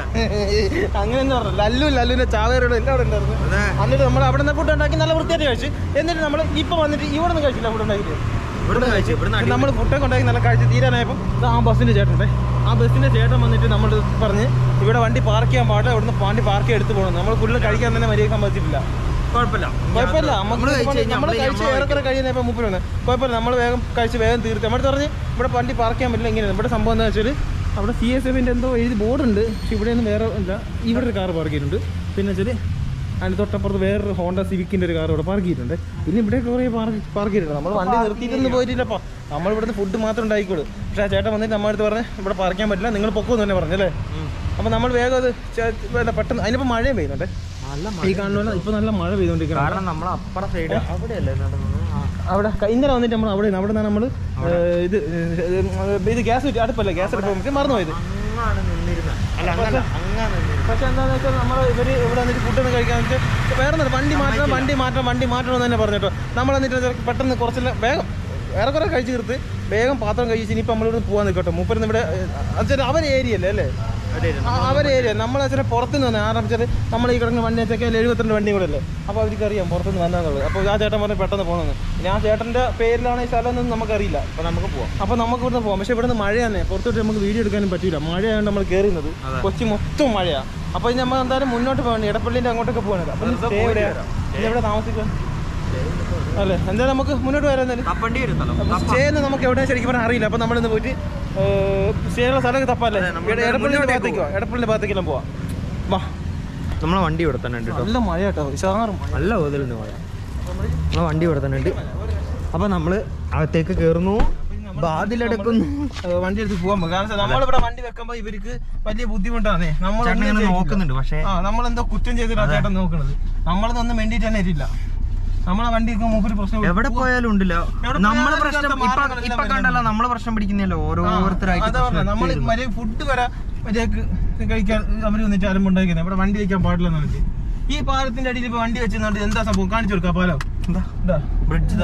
അങ്ങനെ തന്നെ പറഞ്ഞു ലല്ലു ലല്ലുവിന്റെ ചാവേറുകളും എല്ലാം അവിടെ ഉണ്ടായിരുന്നു അതെ എന്നിട്ട് നമ്മൾ അവിടെ നിന്ന് ഫുഡ് ഉണ്ടാക്കി നല്ല വൃത്തിയായിട്ട് കഴിച്ചു എന്നിട്ട് നമ്മൾ ഇപ്പൊ വന്നിട്ട് ഇവിടെ നിന്ന് കഴിച്ചില്ല ഫുഡ് ഉണ്ടാക്കിയിട്ട് ഇവിടുന്ന് കഴിച്ചു ഇവിടുന്ന് അടി നമ്മൾ ഫുഡൊക്കെ ഉണ്ടാക്കി നല്ല കഴിച്ച് തീരാനായപ്പോൾ ഇത് ആ ബസ്സിന്റെ ചേട്ടൻ്റെ ആ ബസ്സിന്റെ ചേട്ടൻ വന്നിട്ട് നമ്മൾ പറഞ്ഞ് ഇവിടെ വണ്ടി പാർക്ക് ചെയ്യാൻ പാടില്ല ഇവിടുന്ന് വണ്ടി പാർക്ക് ചെയ്ത് എടുത്ത് പോകണം നമ്മൾ ഫുള്ള് കഴിക്കാൻ തന്നെ മര്യാദ സമ്മതിച്ചിട്ടില്ല കുഴപ്പമില്ല കുഴപ്പമില്ല നമ്മള് കഴിച്ച് കഴിഞ്ഞാൽ നമ്മൾ കഴിച്ച് ഏറെക്കുറെ കഴിയുന്നപ്പോൾ മുപ്പിൽ വന്ന് കുഴപ്പമില്ല നമ്മൾ വേഗം കഴിച്ച് വേഗം തീർത്ത് നമ്മുടെ പറഞ്ഞ് ഇവിടെ വണ്ടി പാർക്ക് ചെയ്യാൻ പറ്റില്ല ഇങ്ങനെ ഇവിടെ സംഭവം എന്താ വെച്ചാൽ അവിടെ സി എസ് എഫിൻ്റെ എന്തോ എഴുതി ബോർഡുണ്ട് പക്ഷെ ഇവിടെ ഒന്നും വേറെ ഇല്ല ഇവിടെ ഒരു കാർ പാർക്ക് ചെയ്തിട്ടുണ്ട് പിന്നെ വെച്ചാൽ അതിന് തൊട്ടപ്പുറത്ത് വേറൊരു ഹോണ്ട സിവിക്കിൻ്റെ ഒരു കാർ ഇവിടെ പാർക്ക് ചെയ്തിട്ടുണ്ട് പിന്നെ ഇവിടെ കുറേ പാർക്ക് പാർക്ക് ചെയ്തിട്ടുണ്ട് നമ്മൾ വണ്ടി നിർത്തിയിട്ടൊന്നും പോയിട്ടില്ലപ്പോൾ നമ്മൾ ഇവിടുന്ന് ഫുഡ് മാത്രം ഉണ്ടായിക്കോളൂ പക്ഷേ ആ ചേട്ടൻ വന്നിട്ട് നമ്മുടെ അടുത്ത് പറഞ്ഞ് ഇവിടെ പാർക്ക് ചെയ്യാൻ പറ്റില്ല നിങ്ങൾ പൊക്കുമെന്ന് തന്നെ പറഞ്ഞല്ലേ അപ്പോൾ നമ്മൾ വേഗം അത് ചെ- വല്ല പെട്ടെന്ന് അതിനിപ്പോൾ മഴയും പെയ്യുന്നുണ്ട് നല്ല ഈ കാണുന്ന ഇപ്പോൾ നല്ല മഴ പെയ്തുകൊണ്ടിരിക്കണം കാരണം നമ്മൾ അപ്പുറ സൈഡ് അവിടെയല്ലേ നടന്നത് ആ. അവിടെ ക- ഇന്നലെ വന്നിട്ട് നമ്മൾ അവിടെ അവിടെ നിന്നാണ് നമ്മൾ ഇത് ഏഹ്, ഇത് ഗ്യാസ് കുറ്റി അടുപ്പല്ല ഗ്യാസ് അടുപ്പ് നമുക്ക് മറന്നുപോയത് അങ്ങാണ് നിന്നിരുന്നത് അല്ല അങ്ങല്ല അങ്ങാണ് നിന്നിരുന്നത് പക്ഷെ എന്താണെന്ന് വെച്ചാൽ നമ്മൾ ഇവർ ഇവിടെ വന്നിട്ട് ഫുഡൊന്നും കഴിക്കാൻ വെച്ചാൽ വേറെ ഒന്നുമില്ല വണ്ടി മാറ്റണം വണ്ടി മാറ്റണം വണ്ടി മാറ്റണം എന്ന് തന്നെ പറഞ്ഞിട്ടോ നമ്മൾ എന്നിട്ട് അത് പെട്ടെന്ന് കുറച്ചെല്ലാം വേഗം വേറെ കുറേ കഴിച്ച് തീർത്ത് വേഗം പാത്രം കഴിച്ച് ഇനിയിപ്പോൾ നമ്മളിവിടെ പോകാൻ നിൽക്കട്ടോ മൂപ്പരുന്ന് ഇവിടെ വെച്ചാൽ അവർ ഏരിയ അല്ലേ അല്ലേ അവിടെ ഇരുന്നു. ആ, അവരെ ഏരിയ നമ്മൾ വെച്ചാൽ പുറത്തുനിന്ന് വന്നത് കാരണം വെച്ചാൽ നമ്മൾ ഈ കിടക്കുന്ന വണ്ടി വെച്ചാൽ എഴുപത്തിരണ്ട് വണ്ടിയും കൂടെ അല്ലേ അപ്പോൾ അവർക്ക് അറിയാം പുറത്തുനിന്ന് വന്നതെന്നുള്ളത് അപ്പോൾ ആ ചേട്ടൻ പറഞ്ഞ് പെട്ടെന്ന് പോകുന്നത് ഇനി ആ ചേട്ടൻ്റെ പേരിലാണ് ഈ സ്ഥലം എന്നൊന്നും നമുക്കറിയില്ല അപ്പൊ നമുക്ക് പോവാം അപ്പോൾ നമുക്ക് ഇവിടുന്ന് പോകാം പക്ഷേ ഇവിടുന്ന് മഴ തന്നെ പുറത്തോട്ട് നമുക്ക് വീഡിയോ എടുക്കാനും പറ്റില്ല മഴയായതുകൊണ്ട് നമ്മൾ കയറുന്നത് അതെ. കൊച്ചി മൊത്തം മഴയാണ് അപ്പോൾ ഇനി നമ്മൾ എന്തായാലും മുന്നോട്ട് പോകണം ഇടപ്പള്ളിൻ്റെ അങ്ങോട്ടൊക്കെ പോകണത് അപ്പോൾ വെറുതെ സ്റ്റേ പോയിട്ട് എവിടെയാ വരാം. ഇനി എവിടെ താമസിക്കുക അല്ലേ എന്തായാലും നമുക്ക് മുന്നോട്ട് വരാം എന്തായാലും തപ്പണ്ടി വരും സ്ഥലം സ്റ്റേ എന്ന് നമുക്ക് എവിടെ ശരിക്കും പറഞ്ഞാൽ അറിയില്ല അപ്പോൾ നമ്മളിന്ന് പോയിട്ട് സ്റ്റേ ഉള്ള സ്ഥലമൊക്കെ തപ്പല്ലേ അതെ, നമ്മൾ ഇവിടെ എടപ്പള്ളിൻ്റെ മുന്നോട്ടേക്ക് ഭാഗത്തേക്കോ എടപ്പള്ളിൻ്റെ ഭാഗത്തേക്കെല്ലാം പോവാം വാ നമ്മളെ വണ്ടി ഇവിടെ തന്നെ ഉണ്ട് കേട്ടോ നല്ല മഴ കേട്ടോ ഉഷാറും നല്ല ഓതലുണ്ട് മഴ നമ്മളെ വണ്ടി ഇവിടെ തന്നെ ഉണ്ട് അപ്പൊ നമ്മള് അകത്തേക്ക് കേറുന്നു ബാതിലെടുക്കുന്നു വണ്ടി എടുത്ത് പോകാൻ പോകും കാരണം നമ്മളിവിടെ വണ്ടി വെക്കുമ്പോൾ ഇവർക്ക് വലിയ ബുദ്ധിമുട്ടാണേ നമ്മൾ ചേട്ടൻ ഒന്നും ഇങ്ങനെ ചെയ്തില്ല. നോക്കുന്നുണ്ട് പക്ഷേ ആ നമ്മളെന്തോ കുറ്റം ചെയ്തിട്ടാ ചേട്ടൻ നോക്കണത് നമ്മളതൊന്നും വേണ്ടിയിട്ട് തന്നെ ഇരില്ല നമ്മളെ വണ്ടി മൂപ്പര് പ്രശ്നം എവിടെ പോയാലും ഉണ്ടല്ലോ എവിടെ നമ്മളെ പോയാലും പ്രശ്നം ഇതിനകത്ത് ഇപ്പൊ മാർഗ്ഗങ്ങളെല്ലാം ഇപ്പൊ കണ്ടല്ലോ നമ്മളെ പ്രശ്നം പിടിക്കുന്നില്ല ഓരോരുത്തരായിട്ട് അതാ പറഞ്ഞത് നമ്മൾ മര്യാദ ഫുഡ് വരെ മര്യാദക്ക് കഴിക്കാൻ അവർ വന്നിട്ട് ആരും ഉണ്ടാക്കുന്നത് ഇവിടെ വണ്ടി വെക്കാൻ പാടില്ല എന്ന് പറഞ്ഞിട്ട് ഈ പാലത്തിന്റെ അടിയിൽ ഇപ്പൊ വണ്ടി വെച്ചെന്നുണ്ട് എന്താ സംഭവം കാണിച്ചു കൊടുക്കാം പാലം ഇതാ. ബ്രിഡ്ജ്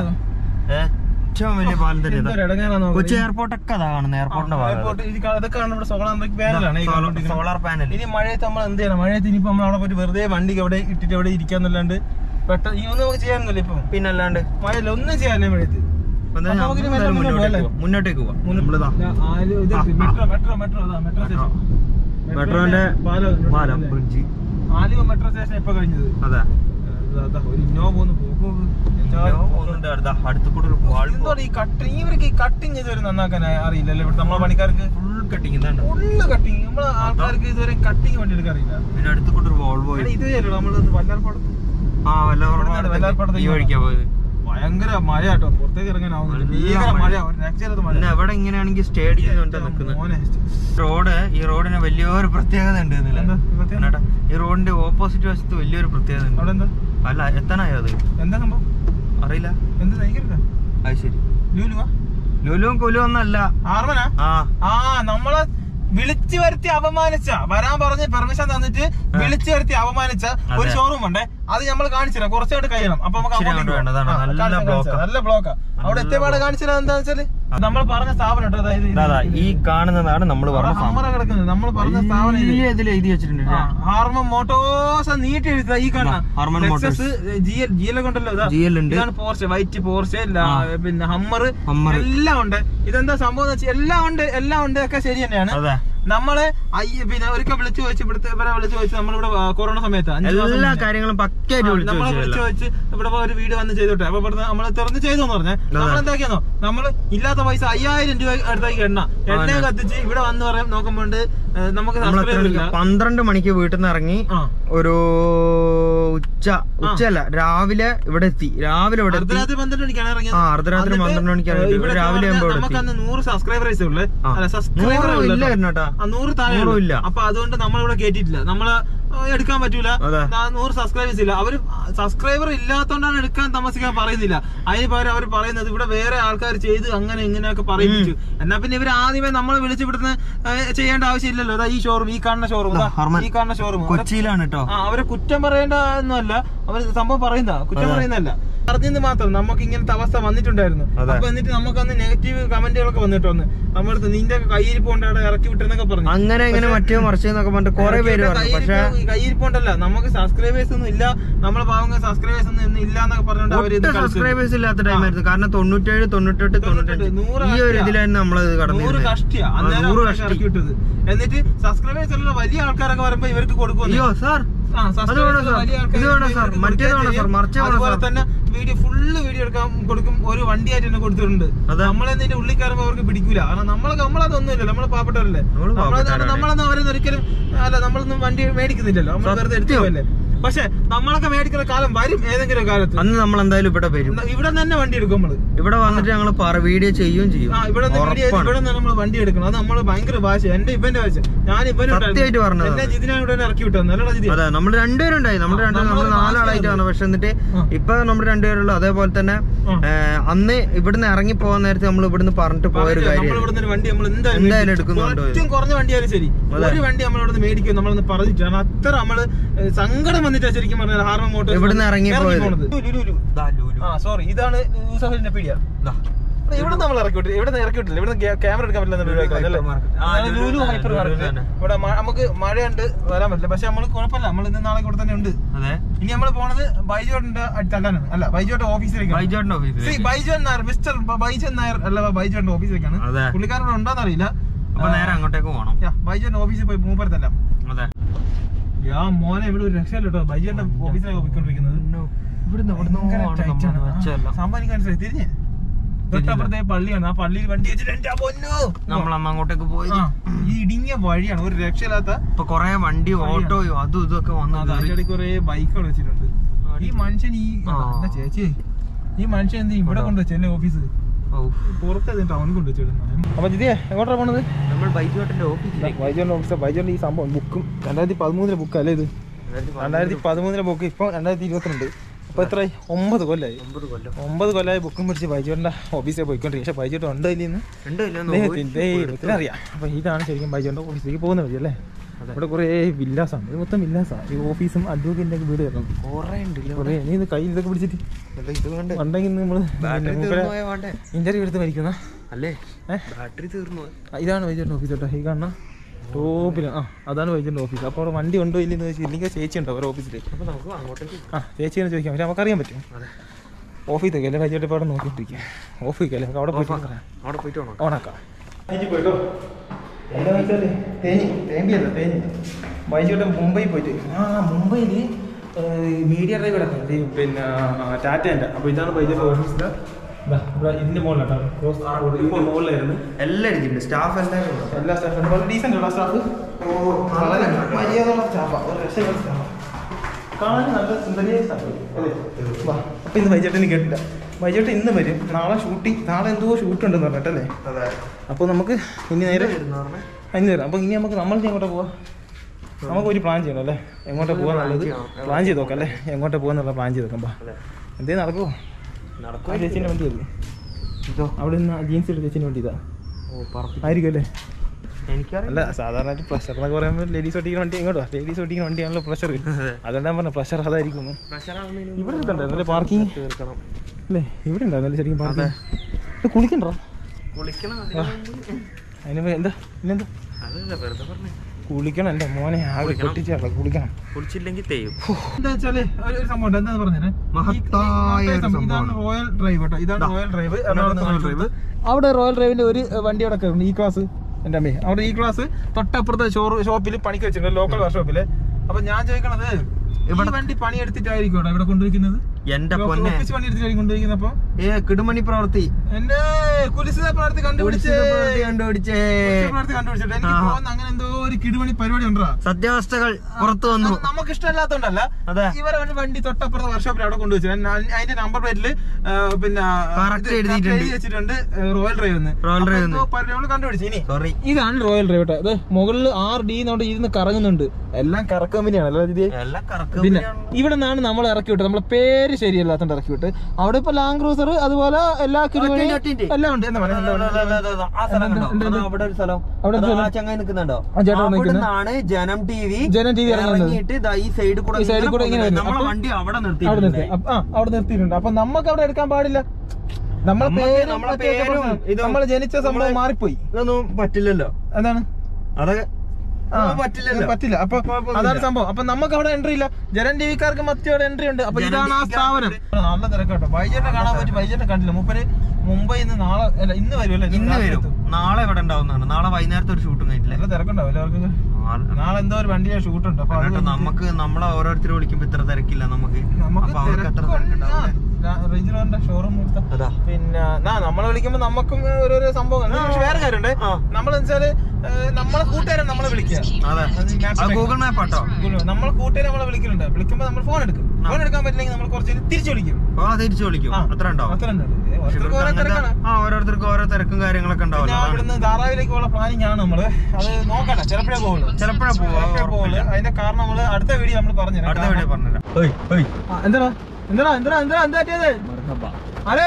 ഏറ്റവും വലിയ പാലം തന്നെ ഇതാ. എന്തൊരു ഇടങ്ങേറാന്ന് നോക്ക്. കൊച്ചി എയർപോർട്ട് ഒക്കെ അതാ കാണുന്നത് എയർപോർട്ടിന്റെ ഭാഗം എയർപോർട്ട് ഇത് കാ- ഇതൊക്കെ കാണുന്ന ഇവിടെ സോളാർ പാനലാണ് ഈ കണ്ടുകൊണ്ടിരിക്കുന്നത്. സോളാർ പാനൽ ഇനി മഴയത്ത് നമ്മൾ എന്ത് ചെയ്യണം മഴയത്ത് ഇനിയിപ്പോ നമ്മൾ അവിടെ പോയിട്ട് വെറുതെ വണ്ടി അവിടെ ഇട്ടിട്ട് അവിടെ ഇരിക്കാന്നല്ലാണ്ട് പെട്ടെന്ന് ഈ ഒന്നും നമുക്ക് ചെയ്യാനൊന്നുമില്ല ഇപ്പൊ പിന്നല്ലാണ്ട് മഴയല്ല ഒന്നും ചെയ്യാനില്ല മഴയത്ത് അപ്പൊ എന്തായാലും അപ്പൊ നമുക്ക് ഇനി എന്തായാലും മെല്ലെ മുന്നോട്ടേക്ക് മുന്നോട്ട് പോവാം. മുന്നോട്ടേക്ക് പോവാം മുന്നോട്ട് നമ്മളിതാ ആ, ആല് ഇത് ആ, ആ. മെട്രോ മെട്രോ മെട്രോ അതാ മെട്രോ സ്റ്റേഷൻ മെട്രോന്റെ പാലം പാലം ബ്രിഡ്ജ് ആലുവ മെട്രോ സ്റ്റേഷൻ എപ്പോ കഴിഞ്ഞത് അതെ അതാ, അതാ, ഒരു ഇന്നോവ പോകുന്നു പോക്ക് നോക്ക്. എന്താ പോകുന്നുണ്ട് അടുത്ത അടുത്ത് കൂടെ ഒരു വാൾ എന്താണ് ഈ കട്ടിങ് ഇവർക്ക് ഈ കട്ടിങ് ഇതുവരെ നന്നാക്കാൻ അറിയില്ലല്ലോ ഇവിടെ നമ്മളെ പണിക്കാർക്ക് ഫുൾ കട്ടിങ് ഇതാണ് ഫുള്ള് കട്ടിങ് നമ്മളെ ആൾക്കാർക്ക് ഇതുവരെ കട്ടിങ് വണ്ടി എടുക്കാൻ അറിയില്ല പിന്നെ അടുത്ത് കൂടെ ഒരു വോൾവോ എടാ, ഇത് അല്ലല്ലോ നമ്മൾ വല്ലാർപ്പാടത്ത് ആ ഇവിടുന്ന് വല്ലാർപ്പാടത്ത് ഈ വഴിക്കാ പോയത് ഭയങ്കര മഴ കേട്ടോ പുറത്തേക്ക് ഇറങ്ങാനാവുന്നില്ല നല്ല ഭീകര മഴ. മഴ ഒരു രക്ഷയില്ലാത്ത മഴ പിന്നെ എവിടെ ഇങ്ങനെയാണെങ്കിൽ സ്റ്റേഡിയം കൊണ്ട് നിൽക്കുന്നത് മോനെ റോഡ് ഈ റോഡിന് വലിയൊരു പ്രത്യേകത ഉണ്ട് ഇതില്. എന്താ പ്രത്യേകത? കണ്ടോടാ, ഈ റോഡിന്റെ ഓപ്പോസിറ്റ് വശത്ത് വലിയൊരു പ്രത്യേകത ഉണ്ട് അവിടെ എന്താ അല്ല എത്താനായോ അത് എന്താ സംഭവം അറിയില്ല എന്താ നയിക്കരുത് അത് ശരി ലൂലുവാ ലുലുവും കുലുവും ഒന്നല്ല ആർമനാ ആ ആ നമ്മളെ വിളിച്ചു വരുത്തി അപമാനിച്ച വരാൻ പറഞ്ഞ് പെർമിഷൻ തന്നിട്ട് വിളിച്ചു വരുത്തി അപമാനിച്ച ഒരു അതെ. ഷോറൂം ഉണ്ടേ അത് നമ്മൾ കാണിച്ചില്ല കുറച്ചായിട്ട് കഴിയണം അപ്പൊ നമുക്ക് ഇച്ചിരി അങ്ങോട്ടേക്ക് അങ്ങോട്ട് വേണ്ട, പോകാം. അതാണ്. ആ, നല്ല കാണിച്ചാ, ബ്ലോക്കാ. കാണിച്ചാ. നല്ല ബ്ലോക്കാ അവിടെ നല്ല എത്തിയപാട് കാണിച്ചത് എന്താന്ന് വെച്ചാല് നമ്മൾ പറഞ്ഞ സ്ഥാപനം കേട്ടോ അതായത് ഇത്. അതാ ഈ കാണുന്നതാണ് നമ്മൾ അവിടെ പറഞ്ഞ ഹമ്മറ കിടക്കുന്നത് നമ്മൾ പറഞ്ഞ സ്ഥാപനം ഇത്. വലിയ ഇതിൽ എഴുതി വെച്ചിട്ടുണ്ട് ഹാർമൺ മോട്ടോഴ്സ് നീട്ടി എഴുതുക ഈ കാണാം Harmon motors. G L G L കൊണ്ടല്ലോ ഇതാ. GL ഉണ്ട്. ഇതാണ് പോർച്ച് വൈറ്റ് പോർച്ച് ആ. പിന്നെ ഹമ്മർ ഹമ്മർ. എല്ലാം ഉണ്ട് ഇതെന്താ സംഭവം എന്ന് വെച്ചാൽ എല്ലാം ഉണ്ട് എല്ലാം ഉണ്ട് ഒക്കെ ശരി തന്നെയാണ് അതെ നമ്മള് അയ്യ പിന്നെ ഒരിക്കൽ വിളിച്ചു ചോദിച്ചു ഇവിടുത്തെ ഇവരെ വിളിച്ചു ചോദിച്ചു നമ്മളിവിടെ ആ, കൊറോണ സമയത്ത് അഞ്ച് മാസം എല്ലാ മുന്നേ. കാര്യങ്ങളും പക്കയായിട്ട് ആ, വിളിച്ചു നമ്മളെ വിളിച്ചു വെച്ചതല്ല. ചോദിച്ച് ഇവിടെ ഒരു വീട് വന്ന് ചെയ്തോട്ടെ അപ്പൊ ഇവിടുന്ന് നമ്മള് തെറന്ന് ചെയ്തു എന്ന് പറഞ്ഞേ നമ്മൾ എന്താക്കിയെന്നോ നമ്മള് ഇല്ലാത്ത പൈസ അയ്യായിരം രൂപ അടുത്തേക്ക് എണ്ണ എണ്ണ കത്തിച്ച് ഇവിടെ വന്ന് പറയാം നോക്കുമ്പോണ്ട് ഏ, നമുക്ക് നമ്മൾ എത്ര subscriber മണിക്ക് ഇല്ല. പന്ത്രണ്ട് മണിക്ക് വീട്ടിൽ നിന്ന് ഇറങ്ങി ആ ഒരു ഉച്ച ഉച്ചയല്ല രാവിലെ ഇവിടെ എത്തി രാവിലെ ഇവിടെ എത്തി അർദ്ധരാത്രി പന്ത്രണ്ട് മണിക്കാണ് ഇറങ്ങിയത് ആ അർദ്ധരാത്രി എന്നിട്ട് പന്ത്രണ്ട് മണിക്കാണ് ഏ, ഇവിടെ ഇവിടെ രാവിലെ ആകുമ്പോൾ ഇവിടെ നമുക്ക് എത്തി അന്ന് നൂറ് സബ്സ്ക്രൈബേഴ്സേ ഉള്ളു ആ. അല്ല സബ്സ്ക്രൈബർ നൂറും ഇല്ല കേട്ടോ ആ നൂറ് താഴെ നൂറും ഉള്ളു. ഇല്ല. അപ്പൊ അതുകൊണ്ട് നമ്മളിവിടെ കേട്ടിട്ടില്ല നമ്മള് ആ, എടുക്കാൻ പറ്റൂല അതെ. ആ, നൂറ് സബ്സ്ക്രൈബേഴ്സ് ഇല്ല അവര് സബ്സ്ക്രൈബർ ഇല്ലാത്തോണ്ടാണ് എടുക്കാൻ താമസിക്കാൻ പറയുന്നില്ല അതിന് പകരം അവർ പറയുന്നത് ഇവിടെ വേറെ ആൾക്കാർ ചെയ്ത് അങ്ങനെ ഇങ്ങനെയൊക്കെ പറയിപ്പിച്ചു എന്നാ പിന്നെ ഇവർ ആദ്യമേ നമ്മളെ വിളിച്ച് ഇവിടുന്ന് ഏ, ചെയ്യേണ്ട ആവശ്യമില്ലല്ലോ അതാ ഈ ഷോറൂം ഈ കാണുന്ന ഷോറൂം ദാ, ഹർമൻ. ഈ കാണുന്ന ഷോറൂം കൊച്ചിയിലാണ് കേട്ടോ ആ അവരെ കുറ്റം പറയേണ്ട ഒന്നുമല്ല അവർ സംഭവം പറയുന്നതാ കുറ്റം അതെ. പറയുന്നതല്ല അറിഞ്ഞെന്ന് മാത്രം നമുക്ക് ഇങ്ങനത്തെ അവസ്ഥ വന്നിട്ടുണ്ടായിരുന്നു അതെ. അപ്പൊ എന്നിട്ട് നമുക്ക് അന്ന് നെഗറ്റീവ് കമന്റുകളൊക്കെ വന്നിട്ട് വന്ന് നമ്മുടെ അടുത്ത് നിന്റെ കയ്യിരിപ്പോണ്ട് അവിടെ ഇറക്കി വിട്ടെന്നൊക്കെ പറഞ്ഞു അങ്ങനെ ഇങ്ങനെ മറ്റേ മറിച്ചെന്നൊക്കെ പറഞ്ഞിട്ട് കുറെ പേര് പറഞ്ഞു പക്ഷെ കയ്യിരിപ്പോണ്ടല്ല നമുക്ക് സബ്സ്ക്രൈബേഴ്സ് ഒന്നും ഇല്ല നമ്മളെ പാവങ്ങൾ സബ്സ്ക്രൈബേഴ്സ് ഒന്നും ഇന്ന് ഇല്ല എന്നൊക്കെ പറഞ്ഞുകൊണ്ട് അവര് ഇത് ഒട്ടും കളിച്ചത്. സബ്സ്ക്രൈബേഴ്സ് ഇല്ലാത്ത ടൈമായിരുന്നു കാരണം തൊണ്ണൂറ്റേഴ് തൊണ്ണൂറ്റെട്ട് തൊണ്ണൂറ്റഞ്ച് നൂറ് ഈ ഒരു കഷ്ടിയാ. ഇതിലായിരുന്നു നമ്മളത് നൂറ് കടന്നിരുന്നത് കഷ്ടിയാ ആ, അന്നേരം നൂറ് അവര് കഷ്ടി. ഇറക്കി വിട്ടത് എന്നിട്ട് സബ്സ്ക്രൈബേഴ്സ് ഉള്ള വലിയ ആൾക്കാരൊക്കെ വരുമ്പോ ഇവർക്ക് കൊടുക്കുന്നു അയ്യോ സാർ ആ, subscribers അത് വേണം സാർ. വലിയ ആൾക്കാർക്ക് ഇത് വേണം സാർ. ഇവർക്ക് മറ്റേത് കൊടുക്കുകയും വേണം സാർ. ചെയ്യും. മറിച്ച് വേണം അതുപോലെ സാർ. തന്നെ വീഡിയോ ഫുള്ള് വീഡിയോ എടുക്കാൻ കൊടുക്കും ഒരു വണ്ടിയായിട്ട് തന്നെ കൊടുത്തിട്ടുണ്ട് അതെ. നമ്മളെന്തിന്റെ ഉള്ളിൽ കയറുമ്പോൾ അവർക്ക് പിടിക്കൂല കാരണം നമ്മളെ നമ്മളതൊന്നുമില്ല നമ്മള് പാവപ്പെട്ടവരല്ലേ നമ്മള് നമ്മളത് പാവപ്പെട്ടവരാണ്. നമ്മളൊന്നും അവരൊന്നും ഒരിക്കലും അല്ല നമ്മളൊന്നും വണ്ടി മേടിക്കുന്നില്ലല്ലോ നമ്മൾ വെറുതെ എടുത്തു സത്യം. പോയല്ലേ പക്ഷെ നമ്മളൊക്കെ മേടിക്കുന്ന കാലം വരും ഏതെങ്കിലും ഒരു കാലത്ത് അന്ന് നമ്മൾ എന്തായാലും ഇവിടെ വരും ഇവിടെ തന്നെ വണ്ടി എടുക്കും നമ്മള് ഇവിടെ വന്നിട്ട് ഞങ്ങൾ പറ വീഡിയോ ചെയ്യും ചെയ്യും ആ ഇവിടെ നിന്ന് വീഡിയോ ഉറപ്പാണ്. ഇവിടെ നിന്ന് നമ്മൾ വണ്ടി എടുക്കണം അത് നമ്മള് ഭയങ്കര ഭാഷ എന്റെ ഇവന്റെ ഭാഷ ഞാൻ ഇവനും സത്യമായിട്ട് പറഞ്ഞതാണ്. എന്നെ ജിതിനാണ് ഇവിടെ ഇറക്കി വിട്ടു അല്ലടാ ജിതി അതെ നമ്മൾ രണ്ടുപേരും ഉണ്ടായി നമ്മൾ ആ, രണ്ടുപേരും നമ്മള് നമ്മൾ നാലാളായിട്ട് മാസിയാണ്. വന്നു പക്ഷെ എന്നിട്ട് ആ. ഇപ്പൊ നമ്മൾ രണ്ടുപേരുള്ളൂ അതേപോലെ തന്നെ ആ. ഏ, അന്ന് ഇവിടുന്ന് ഇറങ്ങി പോകാൻ നേരത്തെ നമ്മൾ ഇവിടുന്ന് പറഞ്ഞിട്ട് പോയൊരു നമ്മൾ കാര്യം ഇവിടുന്ന് ഒരു വണ്ടി നമ്മൾ എന്തായാലും എന്തായാലും മേടിക്കും. എടുക്കുന്നുണ്ട് ഏറ്റവും കുറഞ്ഞ വണ്ടിയായാലും ശരി അതെ. ഒരു വണ്ടി നമ്മൾ ഇവിടുന്ന് മേടിക്കും നമ്മളൊന്ന് പറഞ്ഞിട്ട് കാരണം അത്ര നമ്മള് ഏ, സങ്കടം വന്നിട്ടാ ശരിക്കും പറഞ്ഞാൽ ഹാർമൺ മോട്ടോഴ്സ് ഇവിടുന്ന് ഇറങ്ങി പോയത്. പോണത്. ലു, ലു, ലു. ആ സോറി ഇതാണ് യൂസഫിന്റെ പീഡിയ ഇവിടെ നമ്മൾ ഇറക്കി വിട്ടില്ല ഇവിടെ ഇറക്കി വിട്ടില്ല ഇവിടെ ക്യാമറ എടുക്കാൻ പറ്റില്ല ലുലു hyper market. ആ, അതാണ് ലുലു ലുലു തന്നെ, ഹൈപ്പർ ലുലു മാർക്കറ്റ് തന്നെ. ഇവിടെ മ- നമുക്ക് മഴയുണ്ട് വരാൻ പറ്റില്ല പക്ഷെ നമ്മൾ കുഴപ്പമില്ല നമ്മൾ ഇന്ന് നാളെ കൂടെ തന്നെ ഉണ്ട് അതെ ഇനി നമ്മൾ പോണത് ബൈജോട്ടിന്റെ അടുത്തല്ലാണ് അല്ല ബൈജോട്ട് ഓഫീസിലേക്കാണ് ബൈജോട്ടിന്റെ See, ഓഫീസിൽ ബൈജോൻ നായർ മിസ്റ്റർ ബൈജൻ നായർ അല്ല ബൈജോന്റെ ഓഫീസിലേക്കാണ് അതെ പുള്ളിക്കാരൻ ഇവിടെ ഉണ്ടോന്ന് അറിയില്ല അപ്പൊ നേരെ അങ്ങോട്ടേക്ക് പോകണം ബൈജോന്റെ ഓഫീസിൽ പോയി മൂപ്പരത്തല്ല അതെ യാ മോനെ ഇവിടെ ഒരു രക്ഷയില്ല കേട്ടോ ബൈജോന്റെ ഓഫീസിലേക്ക് പോയിക്കൊണ്ടിരിക്കുന്നത് ഇവിടുന്ന് ഭയങ്കര tight ആണ്. വെച്ചല്ല ആ, സംഭവം എനിക്ക് മനസ്സിലായി തിരിഞ്ഞ് തൊട്ടപ്പുറത്തെ പള്ളിയാണ് ആ പള്ളിയിൽ വണ്ടി വെച്ചിട്ട് എന്റെ പൊന്നു നമ്മൾ അന്ന് അങ്ങോട്ടേക്ക് പോയി ആ, ഈ ഇടുങ്ങിയ വഴിയാണ് ഒരു രക്ഷയില്ലാത്ത ഇപ്പൊ കൊറേ വണ്ടി ഓട്ടോയും അതും ഇതൊക്കെ വന്ന് അത് കേറി. അതിന്റെ കുറെ ബൈക്കുകൾ വെച്ചിട്ടുണ്ട് ഈ മനുഷ്യൻ ഈ ആ. എന്താ ചേച്ചി ഈ മനുഷ്യൻ എന്ത് ഇവിടെ കൊണ്ടുവച്ചല്ലേ ഓഫീസ് ഔ. പുറത്ത് ടൗണിൽ കൊണ്ടുവച്ചിടുന്നു അപ്പൊ ജിതിയെ എങ്ങോട്ടാ പോണത് നമ്മൾ ബൈജോട്ടിന്റെ ഓഫീസിലേക്ക് ബൈജോന്റെ ഓഫീസ് ബൈജോന്റെ ഈ സംഭവം ബുക്കും രണ്ടായിരത്തി പതിമൂന്നിലെ ബുക്ക് അല്ലേ ഇത് രണ്ടായിരത്തി പതിമൂന്നിലെ ബുക്ക് ഇപ്പൊ രണ്ടായിരത്തി ഇരുപത്തിരണ്ട് ഇപ്പൊ എത്ര ഒമ്പത് കൊല്ലായി ഒമ്പത് കൊല്ലം ഒമ്പത് കൊല്ലമായി ബുക്കും പിടിച്ച് ബൈജോന്റെ ഓഫീസിൽ പോയിക്കൊണ്ടിരിക്കും പക്ഷെ ബൈജോട്ട് ഉണ്ടോ ഇല്ലെന്ന് രണ്ടോ ഇല്ലെന്ന് ദൈവത്തിന് ദൈവത്തിന് അറിയാം അപ്പൊ ഇതാണ് ശരിക്കും ബൈജോന്റെ ഓഫീസിലേക്ക് പോകുന്ന വഴി അല്ലേ അതെ. ഇവിടെ കുറെ വില്ലാസാണ് ഇത് മൊത്തം വില്ലാസാണ് ഈ ഓഫീസും അഡ്വക്കേറ്റിന്റെ ഒക്കെ വീട് വരണം കൊറേ ഉണ്ടല്ലോ കുറെ നീ ഇത് കയ്യിൽ ഇതൊക്കെ പിടിച്ചിട്ട് ഇത് വേണ്ടേ ഉണ്ടെങ്കിൽ നമ്മള് ബാറ്ററി തീർന്നു പോയാ വേണ്ടേ ഇന്റർവ്യൂ എടുത്ത് മരിക്കുന്ന അല്ലേ ഏ? ബാറ്ററി തീർന്നു പോയി. ആ, ഇതാണ് വൈദ്യുന്റെ ഓഫീസ് കേട്ടോ ഈ കാണുന്ന ടോപ്പിൽ ആ അതാണ് വൈദ്യുന്റെ ഓഫീസ് അപ്പോൾ അവിടെ വണ്ടി ഉണ്ടോ ഇല്ലെന്ന് ചോദിച്ചാൽ ഇല്ലെങ്കിൽ ചേച്ചി ഉണ്ടോ അവരുടെ ഓഫീസിൽ അപ്പൊ നമുക്ക് അങ്ങോട്ടേക്ക് ആ ചേച്ചിനെ ചോദിക്കാം പക്ഷെ നമുക്കറിയാൻ പറ്റും അതെ ഓഫീസൊക്കെ അല്ലേ വൈദ്യുട്ട് ഇപ്പോൾ അവിടെ നോക്കിയിട്ടിരിക്കുക ഓഫീസൊക്കെ അല്ലേ നമുക്ക് അവിടെ പോയിട്ട് പറയാം അവിടെ പോയിട്ട് വേണം ഓണാക്കാം പോയിട്ടോ എന്താന്ന് വെച്ചാല് തേനി തേമ്പിയല്ല തേനി വൈകിട്ട് മുംബൈ പോയിട്ട് ആ മുംബൈയിൽ മീഡിയ ഡ്രൈവ് കിടക്കുന്നത് ഈ പിന്നെ ടാറ്റേൻ്റെ അപ്പോൾ ഇതാണ് വൈകിട്ട് ഓഫീസിൽ ഇവിടെ ഇതിൻ്റെ മുകളിലാണ് ഇതിൻ്റെ മുകളിലായിരുന്നു എല്ലാം എടുത്തിട്ടുണ്ട് സ്റ്റാഫ് എല്ലാവരും ഉണ്ട്. എല്ലാ സ്റ്റാഫും വളരെ ഡീസൻ്റ് ഉള്ള സ്റ്റാഫ് വളരെ മര്യാദയുള്ള സ്റ്റാഫാണ് ഒരു രക്ഷയുള്ള സ്റ്റാഫാണ് കാണാൻ നല്ല സുന്ദരിയായ സ്റ്റാഫ് അല്ലേ വാ അപ്പം ഇന്ന് വൈകിട്ട് കേട്ടില്ല വൈകിട്ട് ഇന്ന് വരും നാളെ ഷൂട്ടിംഗ് നാളെ എന്തോ ഷൂട്ട് ഉണ്ടെന്ന് പറഞ്ഞിട്ടല്ലേ അതെ അപ്പോൾ നമുക്ക് ഇനി നേരെ ഇരുന്ന് പറഞ്ഞേ. അതിന് തരാം അപ്പോൾ ഇനി നമുക്ക് നമ്മൾ ഇനി എങ്ങോട്ടാ പോവാ നമുക്ക് ഒരു പ്ലാൻ ചെയ്യണം അല്ലേ എങ്ങോട്ടാ പോകാൻ നല്ലത് ചെയ്യണം. പ്ലാൻ ചെയ്ത് നോക്കാം അല്ലേ എങ്ങോട്ടാ പോകാന്നുള്ള പ്ലാൻ ചെയ്ത് നോക്കാം ബാ അതെ. എന്തേ നടക്കുമോ ആ നടക്കുവാ ചേച്ചീൻ്റെ വണ്ടി അല്ലേ ഇതോ അവിടെ നിന്ന് ജീൻസ് ഇട്ട ചേച്ചീൻ്റെ വണ്ടി ഇതാ ഓ പറപ്പിച്ചു ആയിരിക്കും അല്ലേ എനിക്കറിയില്ല അല്ല സാധാരണയായിട്ട് പ്രഷർ എന്നൊക്കെ പറയുമ്പോൾ ലേഡീസ് ഓടിക്കുന്ന വണ്ടി ഇങ്ങോട്ടോ ലേഡീസ് ഓടിക്കുന്ന വണ്ടിയാണല്ലോ പ്രഷർ അതുകൊണ്ടാണ് ഞാൻ പറഞ്ഞത് പ്രഷർ അതായിരിക്കും എന്ന്. ഇവിടെ ഉണ്ടായിരുന്നല്ലേ പാർക്കിംഗ് തീർക്കണം അല്ലേ ഇവിടെ ഉണ്ടായിരുന്നല്ലേ ശരിക്കും പാർക്കിംഗ് ഇത് കുളിക്കണ്ടോ കുളിക്കണം അതിന് ഇപ്പൊ എന്താ പിന്നെന്താ അതല്ല വെറുതെ പറഞ്ഞു കുളിക്കണം എൻ്റെ മോനെ ആകെ കുളിക്കണം. പൊട്ടിച്ചാളോ കുളിക്കണം കുളിച്ചില്ലെങ്കിൽ തെയ്യും എന്താ വെച്ചാല് ഒരു ഒരു സംഭവം ഉണ്ട് എന്താന്ന് പറഞ്ഞേ മഹത്തായ ഒരു ഇതാണ് സംഭവമാണ്. റോയൽ ഡ്രൈവ് കേട്ടോ ഇതാണ് ദാ. റോയൽ ഡ്രൈവ് ഇവിടെ എറണാകുളത്ത് റോയൽ കാണിച്ചു ഡ്രൈവ് അവിടെ റോയൽ ഡ്രൈവിന്റെ ഒരു ഏഹ്, വണ്ടി അവിടെ ഉണ്ട് ഈ ക്ലാസ് എൻ്റെ അമ്മേ അവിടെ ഈ ക്ലാസ് തൊട്ടപ്പുറത്തെ ഷോർ ഷോപ്പിൽ പണിക്ക് വെച്ചിട്ടുണ്ട് ലോക്കൽ വർക്ക്ഷോപ്പില് അപ്പൊ ഞാൻ ചോദിക്കണത് ഈ ഇവിടെ- വണ്ടി പണി എടുത്തിട്ടായിരിക്കും കേട്ടോ ഇവിടെ കൊണ്ടുവയ്ക്കുന്നത് എന്റെ പൊന്നെ ഓഫീസ് പണി എടുത്തിട്ടായിരിക്കും കൊണ്ടുവയ്ക്കുന്നത് അപ്പൊ ഏ കിടുമണി പ്രവൃത്തി എന്റെ കുലിസിത പ്രവർത്തി കണ്ടുപിടിച്ച് കുലിസിത പ്രവൃത്തി കണ്ടുപിടിച്ചേ കുലിസിത പ്രവർത്തി കണ്ടുപിടിച്ചിട്ട് എനിക്ക് ആഹാ. പോകുന്ന അങ്ങനെ എന്തോ ഒരു കിടുമണി പരിപാടി ഉണ്ടോ സത്യാവസ്ഥകൾ പുറത്തു വന്നു അത് നമുക്ക് ഇഷ്ടമല്ലാത്തോണ്ടല്ല അതെ. ഇവരെ ഒരു വണ്ടി തൊട്ടപ്പുറത്തെ വർക്ക്ഷോപ്പിൽ അവിടെ കൊണ്ടുവച്ചു അതിന്റെ നമ്പർ പ്ലേറ്റില് പിന്നെ Correct ഇത് എഴുതിയിട്ടുണ്ട്. എഴുതി വെച്ചിട്ടുണ്ട് ഏ, റോയൽ ഡ്രൈവ് എന്ന് റോയൽ ഡ്രൈവ് എന്ന്. നമ്മൾ കണ്ടുപിടിച്ചു ഇനി സോറി ഇതാണ് റോയൽ ഡ്രൈവ് കേട്ടോ ഇത് മുകളിൽ ആർ ഡി എന്നോട് ഇരുന്ന് കറങ്ങുന്നുണ്ട് എല്ലാം കറക്ക് കമ്പനിയാണ് അല്ലേ ഇതിന്റെ എല്ലാം പിന്നെ കറക്കം ഇവിടെ നിന്നാണ് നമ്മൾ ഇറക്കി വിട്ടത് നമ്മളെ പേര് ശരിയല്ലാത്തോണ്ട് ഇറക്കി വിട്ട് അവിടെ ഇപ്പൊ ലാൻഡ് ക്രൂസർ അതുപോലെ എല്ലാ കിടുവഴി ഒറ്റ ഒറ്റ. എല്ലാം ഉണ്ട് എന്താ പറയാ എന്താ പറയാ? ആ സ്ഥലം കണ്ടോ? ഉണ്ട്, ഉണ്ട്. അതാ അവിടെ ഒരു സ്ഥലം അവിടെ ഒരു അതാ സ്ഥലം. ആ ചങ്ങായി നിൽക്കുന്നുണ്ടോ ആ ചേട്ടൻ അവിടെ നിൽക്കുന്നെ. അവിടുന്നാണ് ജനം ടി വി ജനം TV ഇറങ്ങുന്നത്. ഇറങ്ങിയിട്ട് ദാ ഈ സൈഡിൽ കൂടെ ഈ side കൂടെ ഇങ്ങനെ പോകുന്നത്. വരുന്നത്. നമ്മളെ അപ്പൊ- വണ്ടി അവിടെ അവിടെ നിർത്തി നിർത്തി അപ്പ- ആ അവിടെ നിർത്തിയിട്ടുണ്ട് അപ്പൊ നമുക്ക് അവിടെ എടുക്കാൻ പാടില്ല നമ്മളെ നമുക്ക് പേരും നമ്മളെ മറ്റൊക്കെ പേരും പ്രശ്നം. ഇതും നമ്മള് ജനിച്ച സംഭവം നമ്മളെ- മാറിപ്പോയി ഇതൊന്നും പറ്റില്ലല്ലോ എന്താണ് അതൊക്കെ ആ, അതൊന്നും പറ്റില്ലല്ലോ പറ്റില്ല അപ്പൊ കുഴപ്പമൊന്നുമില്ല. അതാണ് സംഭവം അപ്പൊ നമുക്ക് അവിടെ എൻട്രി ഇല്ല ജനൻ ടിവിക്കാർക്ക് മറ്റേ അവിടെ എൻട്രി ഉണ്ട് അപ്പൊ ജനൻ ഇതാണ് ആ TV സ്ഥാപനം നല്ല തിരക്കാട്ടോ ബൈജേട്ടനെ കാണാൻ പറ്റി ബൈജേട്ടനെ കണ്ടില്ല മൂപ്പര് മുംബൈയിൽ നിന്ന് നാളെ അല്ല ഇന്ന് വരും അല്ലേ ഇന്ന് രാത്രി വരും എത്തും. നാളെ ഇവിടെ ഉണ്ടാവുന്നതാണ് നാളെ വൈകുന്നേരത്തെ ഒരു ഷൂട്ടും കഴിഞ്ഞില്ല നല്ല തിരക്കുണ്ടാവും എല്ലാവർക്കും നാളെ എന്തോ ഒരു വണ്ടിയുടെ ഷൂട്ട് ഉണ്ട് അപ്പൊ അത് എന്നിട്ട് നമുക്ക് നമ്മളെ ഓരോരുത്തർ വിളിക്കുമ്പോ ഇത്ര തിരക്കില്ല നമുക്ക് നമുക്ക് അപ്പൊ അവർക്ക് എത്ര തിരക്കുണ്ടാവും റേഞ്ച് റോഡിന്റെ ഷോറൂം അതാ പിന്നെ നാ നമ്മളെ വിളിക്കുമ്പോ നമുക്കും ഓരോരോ സംഭവം പക്ഷെ വേറെ കാര്യമുണ്ട് ആ. നമ്മളെന്ന് വെച്ചാല് ഏഹ്, നമ്മളെ കൂട്ടുകാരൻ നമ്മളെ വിളിക്കുക അതെ അത് ഞാൻ അത് ഗൂഗിൾ മാപ്പ് ആട്ടോ നമ്മളെ കൂട്ടുകാരെ നമ്മളെ വിളിക്കുന്നുണ്ട് വിളിക്കുമ്പോ നമ്മൾ ഫോൺ എടുക്കും ഫോൺ എടുക്കാൻ പറ്റില്ലെങ്കിൽ നമ്മൾ കുറച്ച് നേരം തിരിച്ചു വിളിക്കും ആ തിരിച്ചു വിളിക്കും ആ. അത്ര ഉണ്ടാവും അത്ര ഉണ്ട് പക്ഷെ ഓരോരുത്തർക്ക് ഓരോ ഇവർക്ക് തിരക്കാണ് അങ്ങനത്തെ- ആ ഓരോരുത്തർക്ക് ഓരോ തിരക്കും കാര്യങ്ങളൊക്കെ ഞാൻ ഉണ്ടാവല്ലോ ഇവിടുന്ന് ധാരാവിലേക്കുള്ള പ്ലാനിങ് ആണ് നമ്മള് അത് നോക്കണ്ട ചിലപ്പോഴേ പോകുള്ളൂ ചിലപ്പോഴേ പോവാ ചിലപ്പോഴേ പോകുള്ളൂ അതിന്റെ കാരണം നമ്മള് അടുത്ത വീഡിയോ നമ്മൾ പറഞ്ഞു അടുത്ത വീഡിയോ പറഞ്ഞുതരാം ഓയ് ഓയ് എന്താ എന്താ എന്താ എന്താ എന്താ പറ്റിയത് ആരെ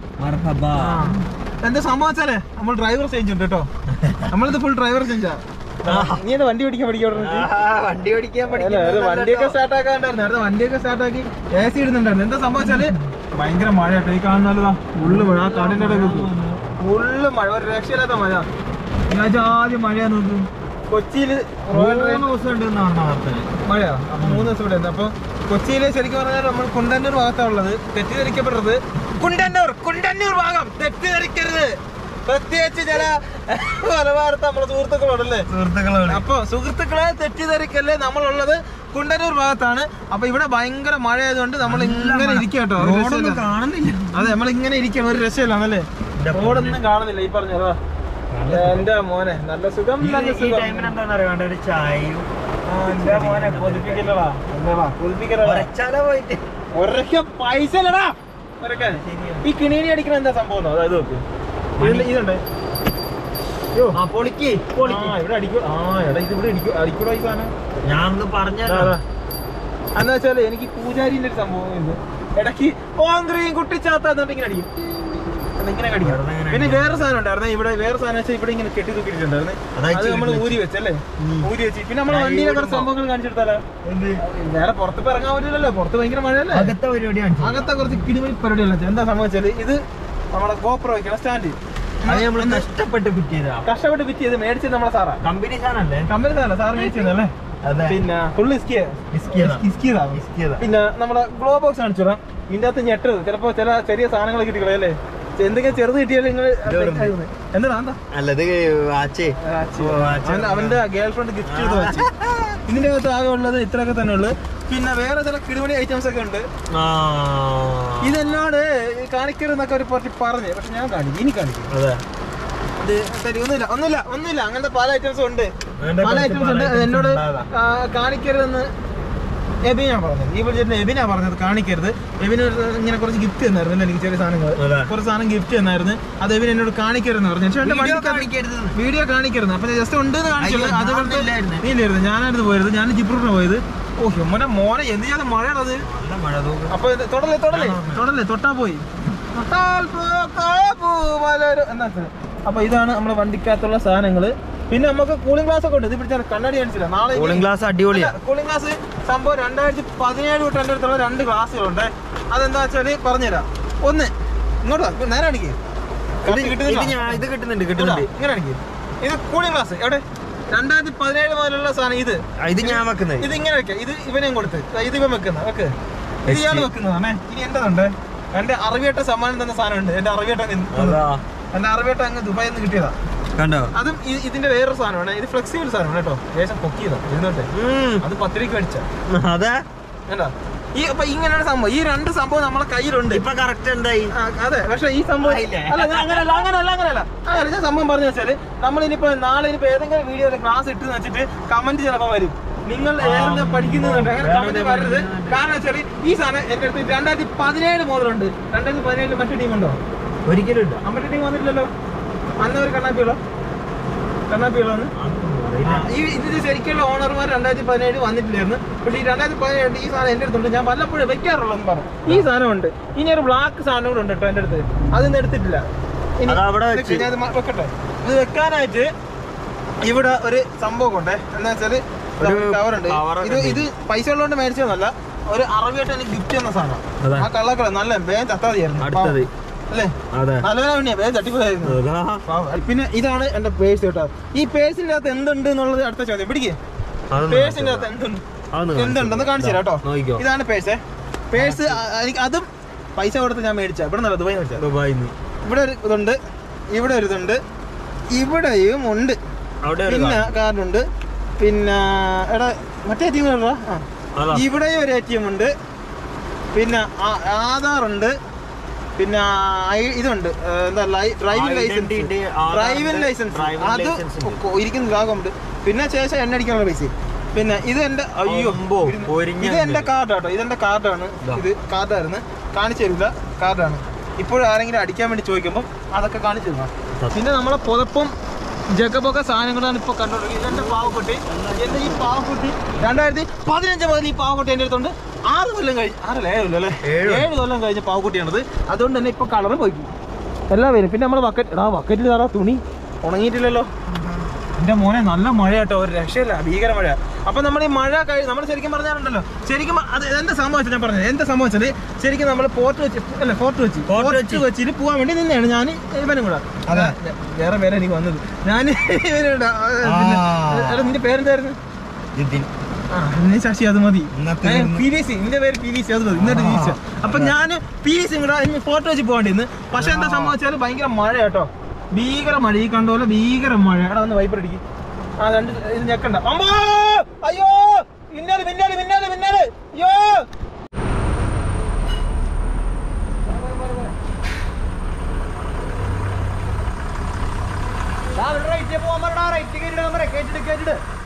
എന്താ സംഭവം വെച്ചാലേ നമ്മൾ ഡ്രൈവർ ചേഞ്ച് ഉണ്ട് കേട്ടോ നമ്മളിത് ഫുൾ ഡ്രൈവർ ചേഞ്ചാ നീ എന്താ വണ്ടി ഓടിക്കാൻ പഠിക്കാൻ വണ്ടി ഓടിക്കാൻ അല്ല, അത് വണ്ടിയൊക്കെ സ്റ്റാർട്ട് ആക്കാണ്ടായിരുന്നു നേരത്തെ വണ്ടിയൊക്കെ സ്റ്റാർട്ട് ആക്കി എ സി ഇടുന്നുണ്ടായിരുന്നു എന്താ സംഭവിച്ചാല് ഭയങ്കര മഴ കേട്ടോ ഈ കാണുന്നല്ലോ ഫുള്ള് മഴ ആ കാടിന്റെ ഇടയിൽ ഫുള്ള് മഴ ഒരു രക്ഷയില്ലാത്ത മഴ ഞാൻ ആദ്യം മഴയാ നോക്കൂ കൊച്ചിയിൽ റോയൽ ട്രെയിൻ ദിവസം ഉണ്ട് എന്നാണ് വാർത്തയിൽ മഴയാ അപ്പൊ മൂന്ന് ദിവസം ഇവിടെ ഉണ്ട് അപ്പൊ കൊച്ചിയില് ശരിക്കും പറഞ്ഞാൽ നമ്മൾ കുണ്ടന്നൂർ ഭാഗത്താണ് ഉള്ളത് തെറ്റിദ്ധരിക്കപ്പെടുന്നത് കുണ്ടന്നൂർ കുണ്ടന്നൂർ ഭാഗം തെറ്റിദ്ധരിക്കരുത് പ്രത്യേകിച്ച് ചില പലഭാരത്ത് നമ്മളെ സുഹൃത്തുക്കളോടല്ലേ സുഹൃത്തുക്കളോട് അപ്പൊ സുഹൃത്തുക്കളെ തെറ്റിദ്ധരിക്കല്ലേ നമ്മളുള്ളത് കുണ്ടന്നൂർ ഭാഗത്താണ് അപ്പൊ ഇവിടെ ഭയങ്കര മഴ ആയതുകൊണ്ട് നമ്മൾ ഇങ്ങനെ ഇരിക്കുക കേട്ടോ ഒരു റോഡൊന്നും രക്ഷയില്ല. കാണുന്നില്ല അതെ നമ്മൾ ഇങ്ങനെ ഇരിക്കണം ഒരു രക്ഷയില്ലാണല്ലേ എന്റെ റോഡൊന്നും കാണുന്നില്ല ഈ പറഞ്ഞതാ എന്റെ മോനെ നല്ല സുഖം നല്ല ഈ സുഖം ടൈമിന് എന്താണെന്ന് അറിയാണ്ട് ഒരു ചായയും ആ, എന്റെ മോനെ കൊതിപ്പിക്കില്ലടാ എന്താടാ കൊതിപ്പിക്കലടാ ഒരച്ചാല പോയിട്ട് ഒരൊക്കെ പൈസ ഇല്ലടാ ഒരൊക്കെ ഈ കിണീനി അടിക്കണ എന്താ സംഭവം അതായത് നോക്ക് ഇതില് ഇതുണ്ട് അയ്യോ ആ പൊളിക്ക് ആ പൊളിക്ക് ഇവിടെ അടിക്കൂ ആ എടാ ഇത് ഇവിടെ അടിക്കൂ അടിക്കൂടാ ഈ സാധനം ഞാൻ ഒന്ന് പറഞ്ഞല്ലോ എന്ന് വെച്ചാല് എനിക്ക് പൂജാരിന്റെ ഒരു സംഭവം ഉണ്ട് ഇടയ്ക്ക് ഓങ്ക്രീം കുട്ടിച്ചാത്ത എന്നിട്ട് ഇങ്ങനെ അടിക്കും അത് ഇങ്ങനെ കടിക്കും വെറുതെ ഇങ്ങനെ പിന്നെ വേറെ സാധനം ഉണ്ടായിരുന്നെ ഇവിടെ വേറെ സാധനം വെച്ചാൽ ഇവിടെ ഇങ്ങനെ കെട്ടി തൂക്കിയിട്ടുണ്ടായിരുന്നു അതാ അത് നമ്മൾ വെച്ച്. ഊരി വെച്ചല്ലേ ഊരി വെച്ച് പിന്നെ നമ്മളെ വണ്ടിയിലെ കുറച്ച് സംഭവങ്ങൾ കാണിച്ചെടുത്താലോ വേറെ പുറത്ത് ഇപ്പൊ ഇറങ്ങാൻ പറ്റില്ലല്ലോ പുറത്ത് ഭയങ്കര മഴയല്ലേ അകത്തെ പരിപാടിയാണ് അങ്ങനത്തെ കുറച്ച് കിടിമണി പരിപാടികളാണ് എന്താ സംഭവിച്ചാല് ഇത് നമ്മുടെ ഗോപ്രോ വെക്കണ സ്റ്റാൻഡ് അത് നമ്മൾ കഷ്ടപ്പെട്ട് ഫിറ്റ് ചെയ്താ കഷ്ടപ്പെട്ട് ഫിറ്റ് ചെയ്ത് മേടിച്ചത് നമ്മളെ സാറാ കമ്പനി സാധനല്ലേ കമ്പനി സാറല്ല സാർ മേടിച്ചതല്ലേ അതെ പിന്നെ ഫുള്ള് ഇസ്കിയ ഇസ്കിയതാ. ഇസ്കിയതാ ഇസ്കിയതാ. പിന്നെ നമ്മുടെ ഗ്ലോ ബോക്സ് കാണിച്ചു തരാം ഇതിന്റെ അകത്ത് ഞെട്ടരുത് ചിലപ്പോ ചില ചെറിയ സാധനങ്ങൾ കിട്ടിക്കളയല്ലേ എന്തെങ്കിലും ചെറുത് കിട്ടിയാലും നിങ്ങൾ എന്താ എന്താ അല്ലത് വാച്ചേ അവൻ- അവന്റെ ഗേൾ ഫ്രണ്ട് ഗിഫ്റ്റ് ചെയ്ത് വെച്ചു ഇതിന്റെ അകത്ത് ആകെ ഉള്ളത് ഇത്രയൊക്കെ തന്നെ ഉള്ളു പിന്നെ വേറെ ചില കിടുമണി ഐറ്റംസ് ഒക്കെ ഉണ്ട് ഇതെന്നോട് കാണിക്കരുതെന്നൊക്കെ ഒരു പാർട്ടി പറഞ്ഞു പക്ഷെ ഞാൻ കാണിക്കും ഇനി കാണിക്കും അതെ ഇത് തരി, ഒന്നുമില്ല ഒന്നുമില്ല ഒന്നുമില്ല അങ്ങനത്തെ പല ഐറ്റംസും ഉണ്ട് അങ്ങനത്തെ പല കുറച്ച് ഐറ്റംസ് പല ഉണ്ട് items എന്നോട് ഉണ്ടാകാം. ആ, കാണിക്കരുതെന്ന് എബിനാ പറഞ്ഞത് ഈ ബഡ്ജറ്റിന് എബിനാ പറഞ്ഞത് കാണിക്കരുത് എബിന് ഒരു ഇങ്ങനെ കുറച്ച് ഗിഫ്റ്റ് തന്നായിരുന്നു അല്ലേ എനിക്ക് ചെറിയ സാധനങ്ങൾ അതെ. കുറച്ച് സാധനം ഗിഫ്റ്റ് തന്നായിരുന്നു അത് എബിൻ എന്നോട് കാണിക്കരുതെന്ന് പറഞ്ഞു പക്ഷേ എന്റെ വണ്ടിക്കകത്ത് വീഡിയോ കാണിക്കരുത് അപ്പൊ ജസ്റ്റ് ഉണ്ടെന്ന് കാണിച്ചുള്ളൂ അയ്യോ, അതുകൊണ്ട് ഞാനില്ലായിരുന്നു. നീ ഇല്ലായിരുന്നു ഞാനായിരുന്നു പോയത് ഞാൻ ജിപ്രൂട്ടിന് പോയത് ഓ മോനെ മോനെ എന്ത് ചെയ്യാതെ മഴയാണത് നല്ല മഴ തൂക്കും അപ്പൊ ഇത് തൊടല്ലേ തൊടല്ലേ തൊടല്ലേ തൊട്ടാ പോയി തൊട്ടാൽ പൂക്കാ പൂമലരും എന്നാ വെച്ചത്. അപ്പൊ ഇതാണ് നമ്മുടെ വണ്ടിക്കകത്തുള്ള സാധനങ്ങള് പിന്നെ നമുക്ക് കൂളിംഗ് ഗ്ലാസ് ഒക്കെ ഉണ്ട് ഇത് പിടിച്ചാൽ കണ്ണാടി കാണിച്ചില്ല നാളെ കൂളിംഗ് ഗ്ലാസ് അടിപൊളിയാ കൂളിംഗ് ഗ്ലാസ് സംഭവം രണ്ടായിരത്തി പതിനേഴ് തൊട്ട് എൻ്റെ അടുത്തുള്ള രണ്ട് ഗ്ലാസ്സുകളുണ്ട് അതെന്താ വെച്ചാല് പറഞ്ഞുതരാം ഒന്ന് ഇങ്ങോട്ട് വാ, നേരെ അടിക്ക് ഇത് ഇത് കിട്ടുന്നില്ല ഞാൻ ഇത് കിട്ടുന്നുണ്ട് ഇതാ, കിട്ടുന്നുണ്ട് ഇങ്ങനെ അടിക്ക് ഇത് കൂളിംഗ് ഗ്ലാസ് എവിടെ രണ്ടായിരത്തി പതിനേഴ് മുതലുള്ള സാധനം ഇത് ആ, ഇത് ഞാൻ വെക്കുന്നത് ഇത് ഇങ്ങനെ വെക്കാം ഇത് ഇവനെയും കൊടുത്ത് ദാ ഇത് ഇവൻ വെക്കുന്ന വെക്ക് ഇത് ഇയാൾ വെക്കുന്നതാണേ ഇനി എന്റേതുണ്ട് എന്റെ അറബിയേട്ട സമ്മാനം തന്ന സാധനം ഉണ്ട് എന്റെ അറബിയേട്ട അതാ എന്റെ അറബിയേട്ട അങ്ങ് ദുബായിൽ നിന്ന് കിട്ടിയതാ കണ്ടോ അതും ഇ- ഇതിന്റെ വേറൊരു സാധനമാണ് ഇത് ഫ്ലെക്സിബിൾ സാധനമാണ് കേട്ടോ ദേശം പൊക്കിയതാ ഇരുന്നോട്ടെ ഉം. അത് പത്ത് രൂപയ്ക്ക് മേടിച്ച അതെ കേട്ടോ ഈ അപ്പൊ ഇങ്ങനെയാണ് സംഭവം ഈ രണ്ട് സംഭവം നമ്മളെ കയ്യിലുണ്ട് ഇപ്പൊ കറക്റ്റ് എന്തായി ആ, അതെ പക്ഷെ ഈ സംഭവം ആയില്ലേ? അല്ല ഞാൻ അങ്ങനെയല്ല അങ്ങനെയല്ല അങ്ങനെയല്ല അങ്ങനെയല്ല ഞാൻ സംഭവം പറഞ്ഞു വെച്ചാല് നമ്മളിനിപ്പോ നാളെ ഇനിയിപ്പോ ഏതെങ്കിലും വീഡിയോയിൽ ക്ലാസ് ഇട്ട് വെച്ചിട്ട് കമന്റ് ചിലപ്പോ വരും നിങ്ങൾ ഏറെ പഠിക്കുന്നുണ്ട് അങ്ങനെ കമന്റ് വരരുത് കാരണം വെച്ചാല് ഈ സാധനം എന്റെ അടുത്ത് രണ്ടായിരത്തി പതിനേഴ് മുതലുണ്ട് രണ്ടായിരത്തി പതിനേഴിൽ മറ്റു ടീം ഉണ്ടോ ഒരിക്കലും ഇല്ല ആ, മറ്റു ടീം വന്നിട്ടില്ലല്ലോ അന്ന് ഒരു കണ്ണാപ്പികളോ കണ്ണാപ്പികളോ അന്ന് ആ, ഈ ഇതിന് ശരിക്കുള്ള ഓണർമാർ രണ്ടായിരത്തി പതിനേഴ് വന്നിട്ടില്ലായിരുന്നു പക്ഷേ ഈ രണ്ടായിരത്തി പതിനേഴ് ഈ സാധനം എൻ്റെ അടുത്തുണ്ട് ഞാൻ വല്ലപ്പോഴും വെക്കാറുള്ളൂ എന്ന് പറഞ്ഞു ഈ സാധനം ഉണ്ട് ഇനി ഒരു ബ്ലാക്ക് സാധനം കൂടെ ഉണ്ട് കേട്ടോ എൻ്റെ അടുത്ത് അതൊന്നും എടുത്തിട്ടില്ല ഇനി അത് അവിടെ ഇത് വെച്ച്. ഞാൻ ഇത് മ- വെക്കട്ടെ ഇത് വെക്കാനായിട്ട് ഇവിടെ ഒരു സംഭവം ഉണ്ടേ എന്താ വെച്ചാല് ഒരു കവർ ഉണ്ട് cover ഒക്കെ ഇത് ഉണ്ട്. ഇത് പൈസ ഉള്ളതുകൊണ്ട് മേടിച്ചതൊന്നല്ല ഒരു അറബിയായിട്ട് എനിക്ക് ഗിഫ്റ്റ് തന്ന സാധനം അതെ. ആ കള്ളക്കള നല്ല വേഗം ചത്താതിയായിരുന്നു അടുത്തത് അല്ലേ അതെ നല്ല വേണേ വേഗം ചട്ടിപ്പോയായിരുന്നു അതാ. പാവം. പിന്നെ ഇതാണ് എന്റെ പേഴ്സ് കേട്ടോ ഈ പേഴ്സിന്റെ അകത്ത് എന്തുണ്ട് എന്നുള്ളത് അടുത്ത ചോദ്യം പിടിക്കേ അതൊന്ന് പേഴ്സിന്റെ കാണിച്ച് അകത്ത് എന്തുണ്ട് അതൊന്ന് കാണിച്ച് എന്തുണ്ടെന്ന് കാണിച്ചു തരാം കേട്ടോ നോക്കിക്കോ. ഇതാണ് പേഴ്സ് പേഴ്സ് എനിക്ക് അതും പൈസ കൊടുത്ത് ഞാൻ മേടിച്ച ഇവിടെ നല്ല ദുബായി മേടിച്ച ദുബായിന്ന് ഇവിടെ ഒരു ഇതുണ്ട് ഇവിടെ ഒരു ഇതുണ്ട് ഇവിടെയും ഉണ്ട് അവിടെ ഒരു പിന്നെ കാർഡുണ്ട് പിന്നെ എടാ മറ്റേ എ ടി എം അതാ. ഇവിടെയും ഒരു എ ടി എം ഉണ്ട് പിന്നെ ആ- ആധാറുണ്ട് പിന്നെ ഐ- ഇതുണ്ട് ഏ, എന്താ driving licence Identity, Aadhaar driving ഉണ്ട്, ലൈസൻസ് driving അത് license ഉണ്ട്. കൊ- ഇരിക്കുന്ന ഭാഗമുണ്ട് പിന്നെ ശേഷം എണ്ണ അടിക്കാനുള്ള പൈസ പിന്നെ ഇത് എന്റെ അയ്യോ അമ്പോ, ഇരുന്ന്- പൊരിഞ്ഞ ഇത് എന്റെ കാർഡ് കേട്ടോ ഇതെന്റെ കാർഡാണ് ഇതാ. ഇത് കാർഡായിരുന്നു കാണിച്ചു തരില്ല കാർഡാണ് ഇപ്പോഴും ആരെങ്കിലും അടിക്കാൻ വേണ്ടി ചോദിക്കുമ്പോൾ അതൊക്കെ കാണിച്ചു തരണം പിന്നെ നമ്മളെ പുതപ്പും ജഗബൊക്കെ സാധനങ്ങളാണ് ഇപ്പൊ കണ്ടോണ്ടിരിക്കുന്നത് ഇതെന്റെ പാവക്കുട്ടി എന്റെ ഈ പാവക്കുട്ടി രണ്ടായിരത്തി പതിനഞ്ച് മുതൽ ഈ പാവക്കുട്ടി എന്റെ അടുത്തുണ്ട് ആറ് കൊല്ലം കഴിഞ്ഞ് ആറല്ല ഏഴ് അല്ലേ ഏഴ്. ഏഴ് കൊല്ലം കഴിഞ്ഞ പാവക്കുട്ടിയാണത് അതുകൊണ്ട് തന്നെ ഇപ്പൊ കളറ് പോയി എല്ലാ പേരും പിന്നെ നമ്മളെ ബക്കറ്റ് എടാ ബക്കറ്റിൽ താറാ തുണി ഉണങ്ങിയിട്ടില്ലല്ലോ എന്റെ മോനെ നല്ല മഴ കേട്ടോ ഒരു രക്ഷയില്ല ഭീകര മഴ അപ്പൊ നമ്മൾ ഈ മഴ കഴി നമ്മൾ ശരിക്കും പറഞ്ഞാലുണ്ടല്ലോ ശരിക്കും പ- അത് എന്താ സംഭവിച്ചത് ഞാൻ പറഞ്ഞത് എന്താ സംഭവിച്ചത് ശരിക്കും നമ്മൾ പോർട്ട് വെച്ച് അല്ല ഫോർട്ട് വെച്ച് ഫോർട്ട് ഫോർട്ട് വെച്ച്. വെച്ചിട്ട് പോകാൻ വേണ്ടി നിന്നെയാണ് ഞാൻ ഇവനും കൂടെ അതെ. ഞാൻ- വേറെ പേരെ എനിക്ക് വന്നത് ഞാൻ ഇവനും കൂടെ, ആ, പിന്നെ, ആ. എടാ നിന്റെ പേരെന്തായിരുന്നു ജിതിൻ. ആ, നീ ശശി അത് മതി ഇന്നത്തെ ഏ, ഇരുന്ന്. പി വി സി നിന്റെ പേര് പി വി സി അത് മതി ഇന്നത്തെ ആ. ജീവിച്ച അപ്പൊ ഞാൻ പി വി സി കൂടെ ഫോട്ടോ വെച്ച് പോകേണ്ടിന്ന് പക്ഷെ എന്താ സംഭവിച്ചാൽ ഭയങ്കര മഴ കേട്ടോ ഭീകര മഴ ഈ കണ്ട പോലെ ഭീകര മഴ എടാ ഒന്ന് വൈപ്പർ അടിക്കും ആ രണ്ട് ഇത് ഞെക്കണ്ട അമ്മോ അയ്യോ പിന്നാല് പിന്നാല് പിന്നാല് പിന്നാല് അയ്യോ റൈറ്റ് പോകാൻ റൈറ്റ് കേട്ടിട്ട് കേട്ടിട്ട്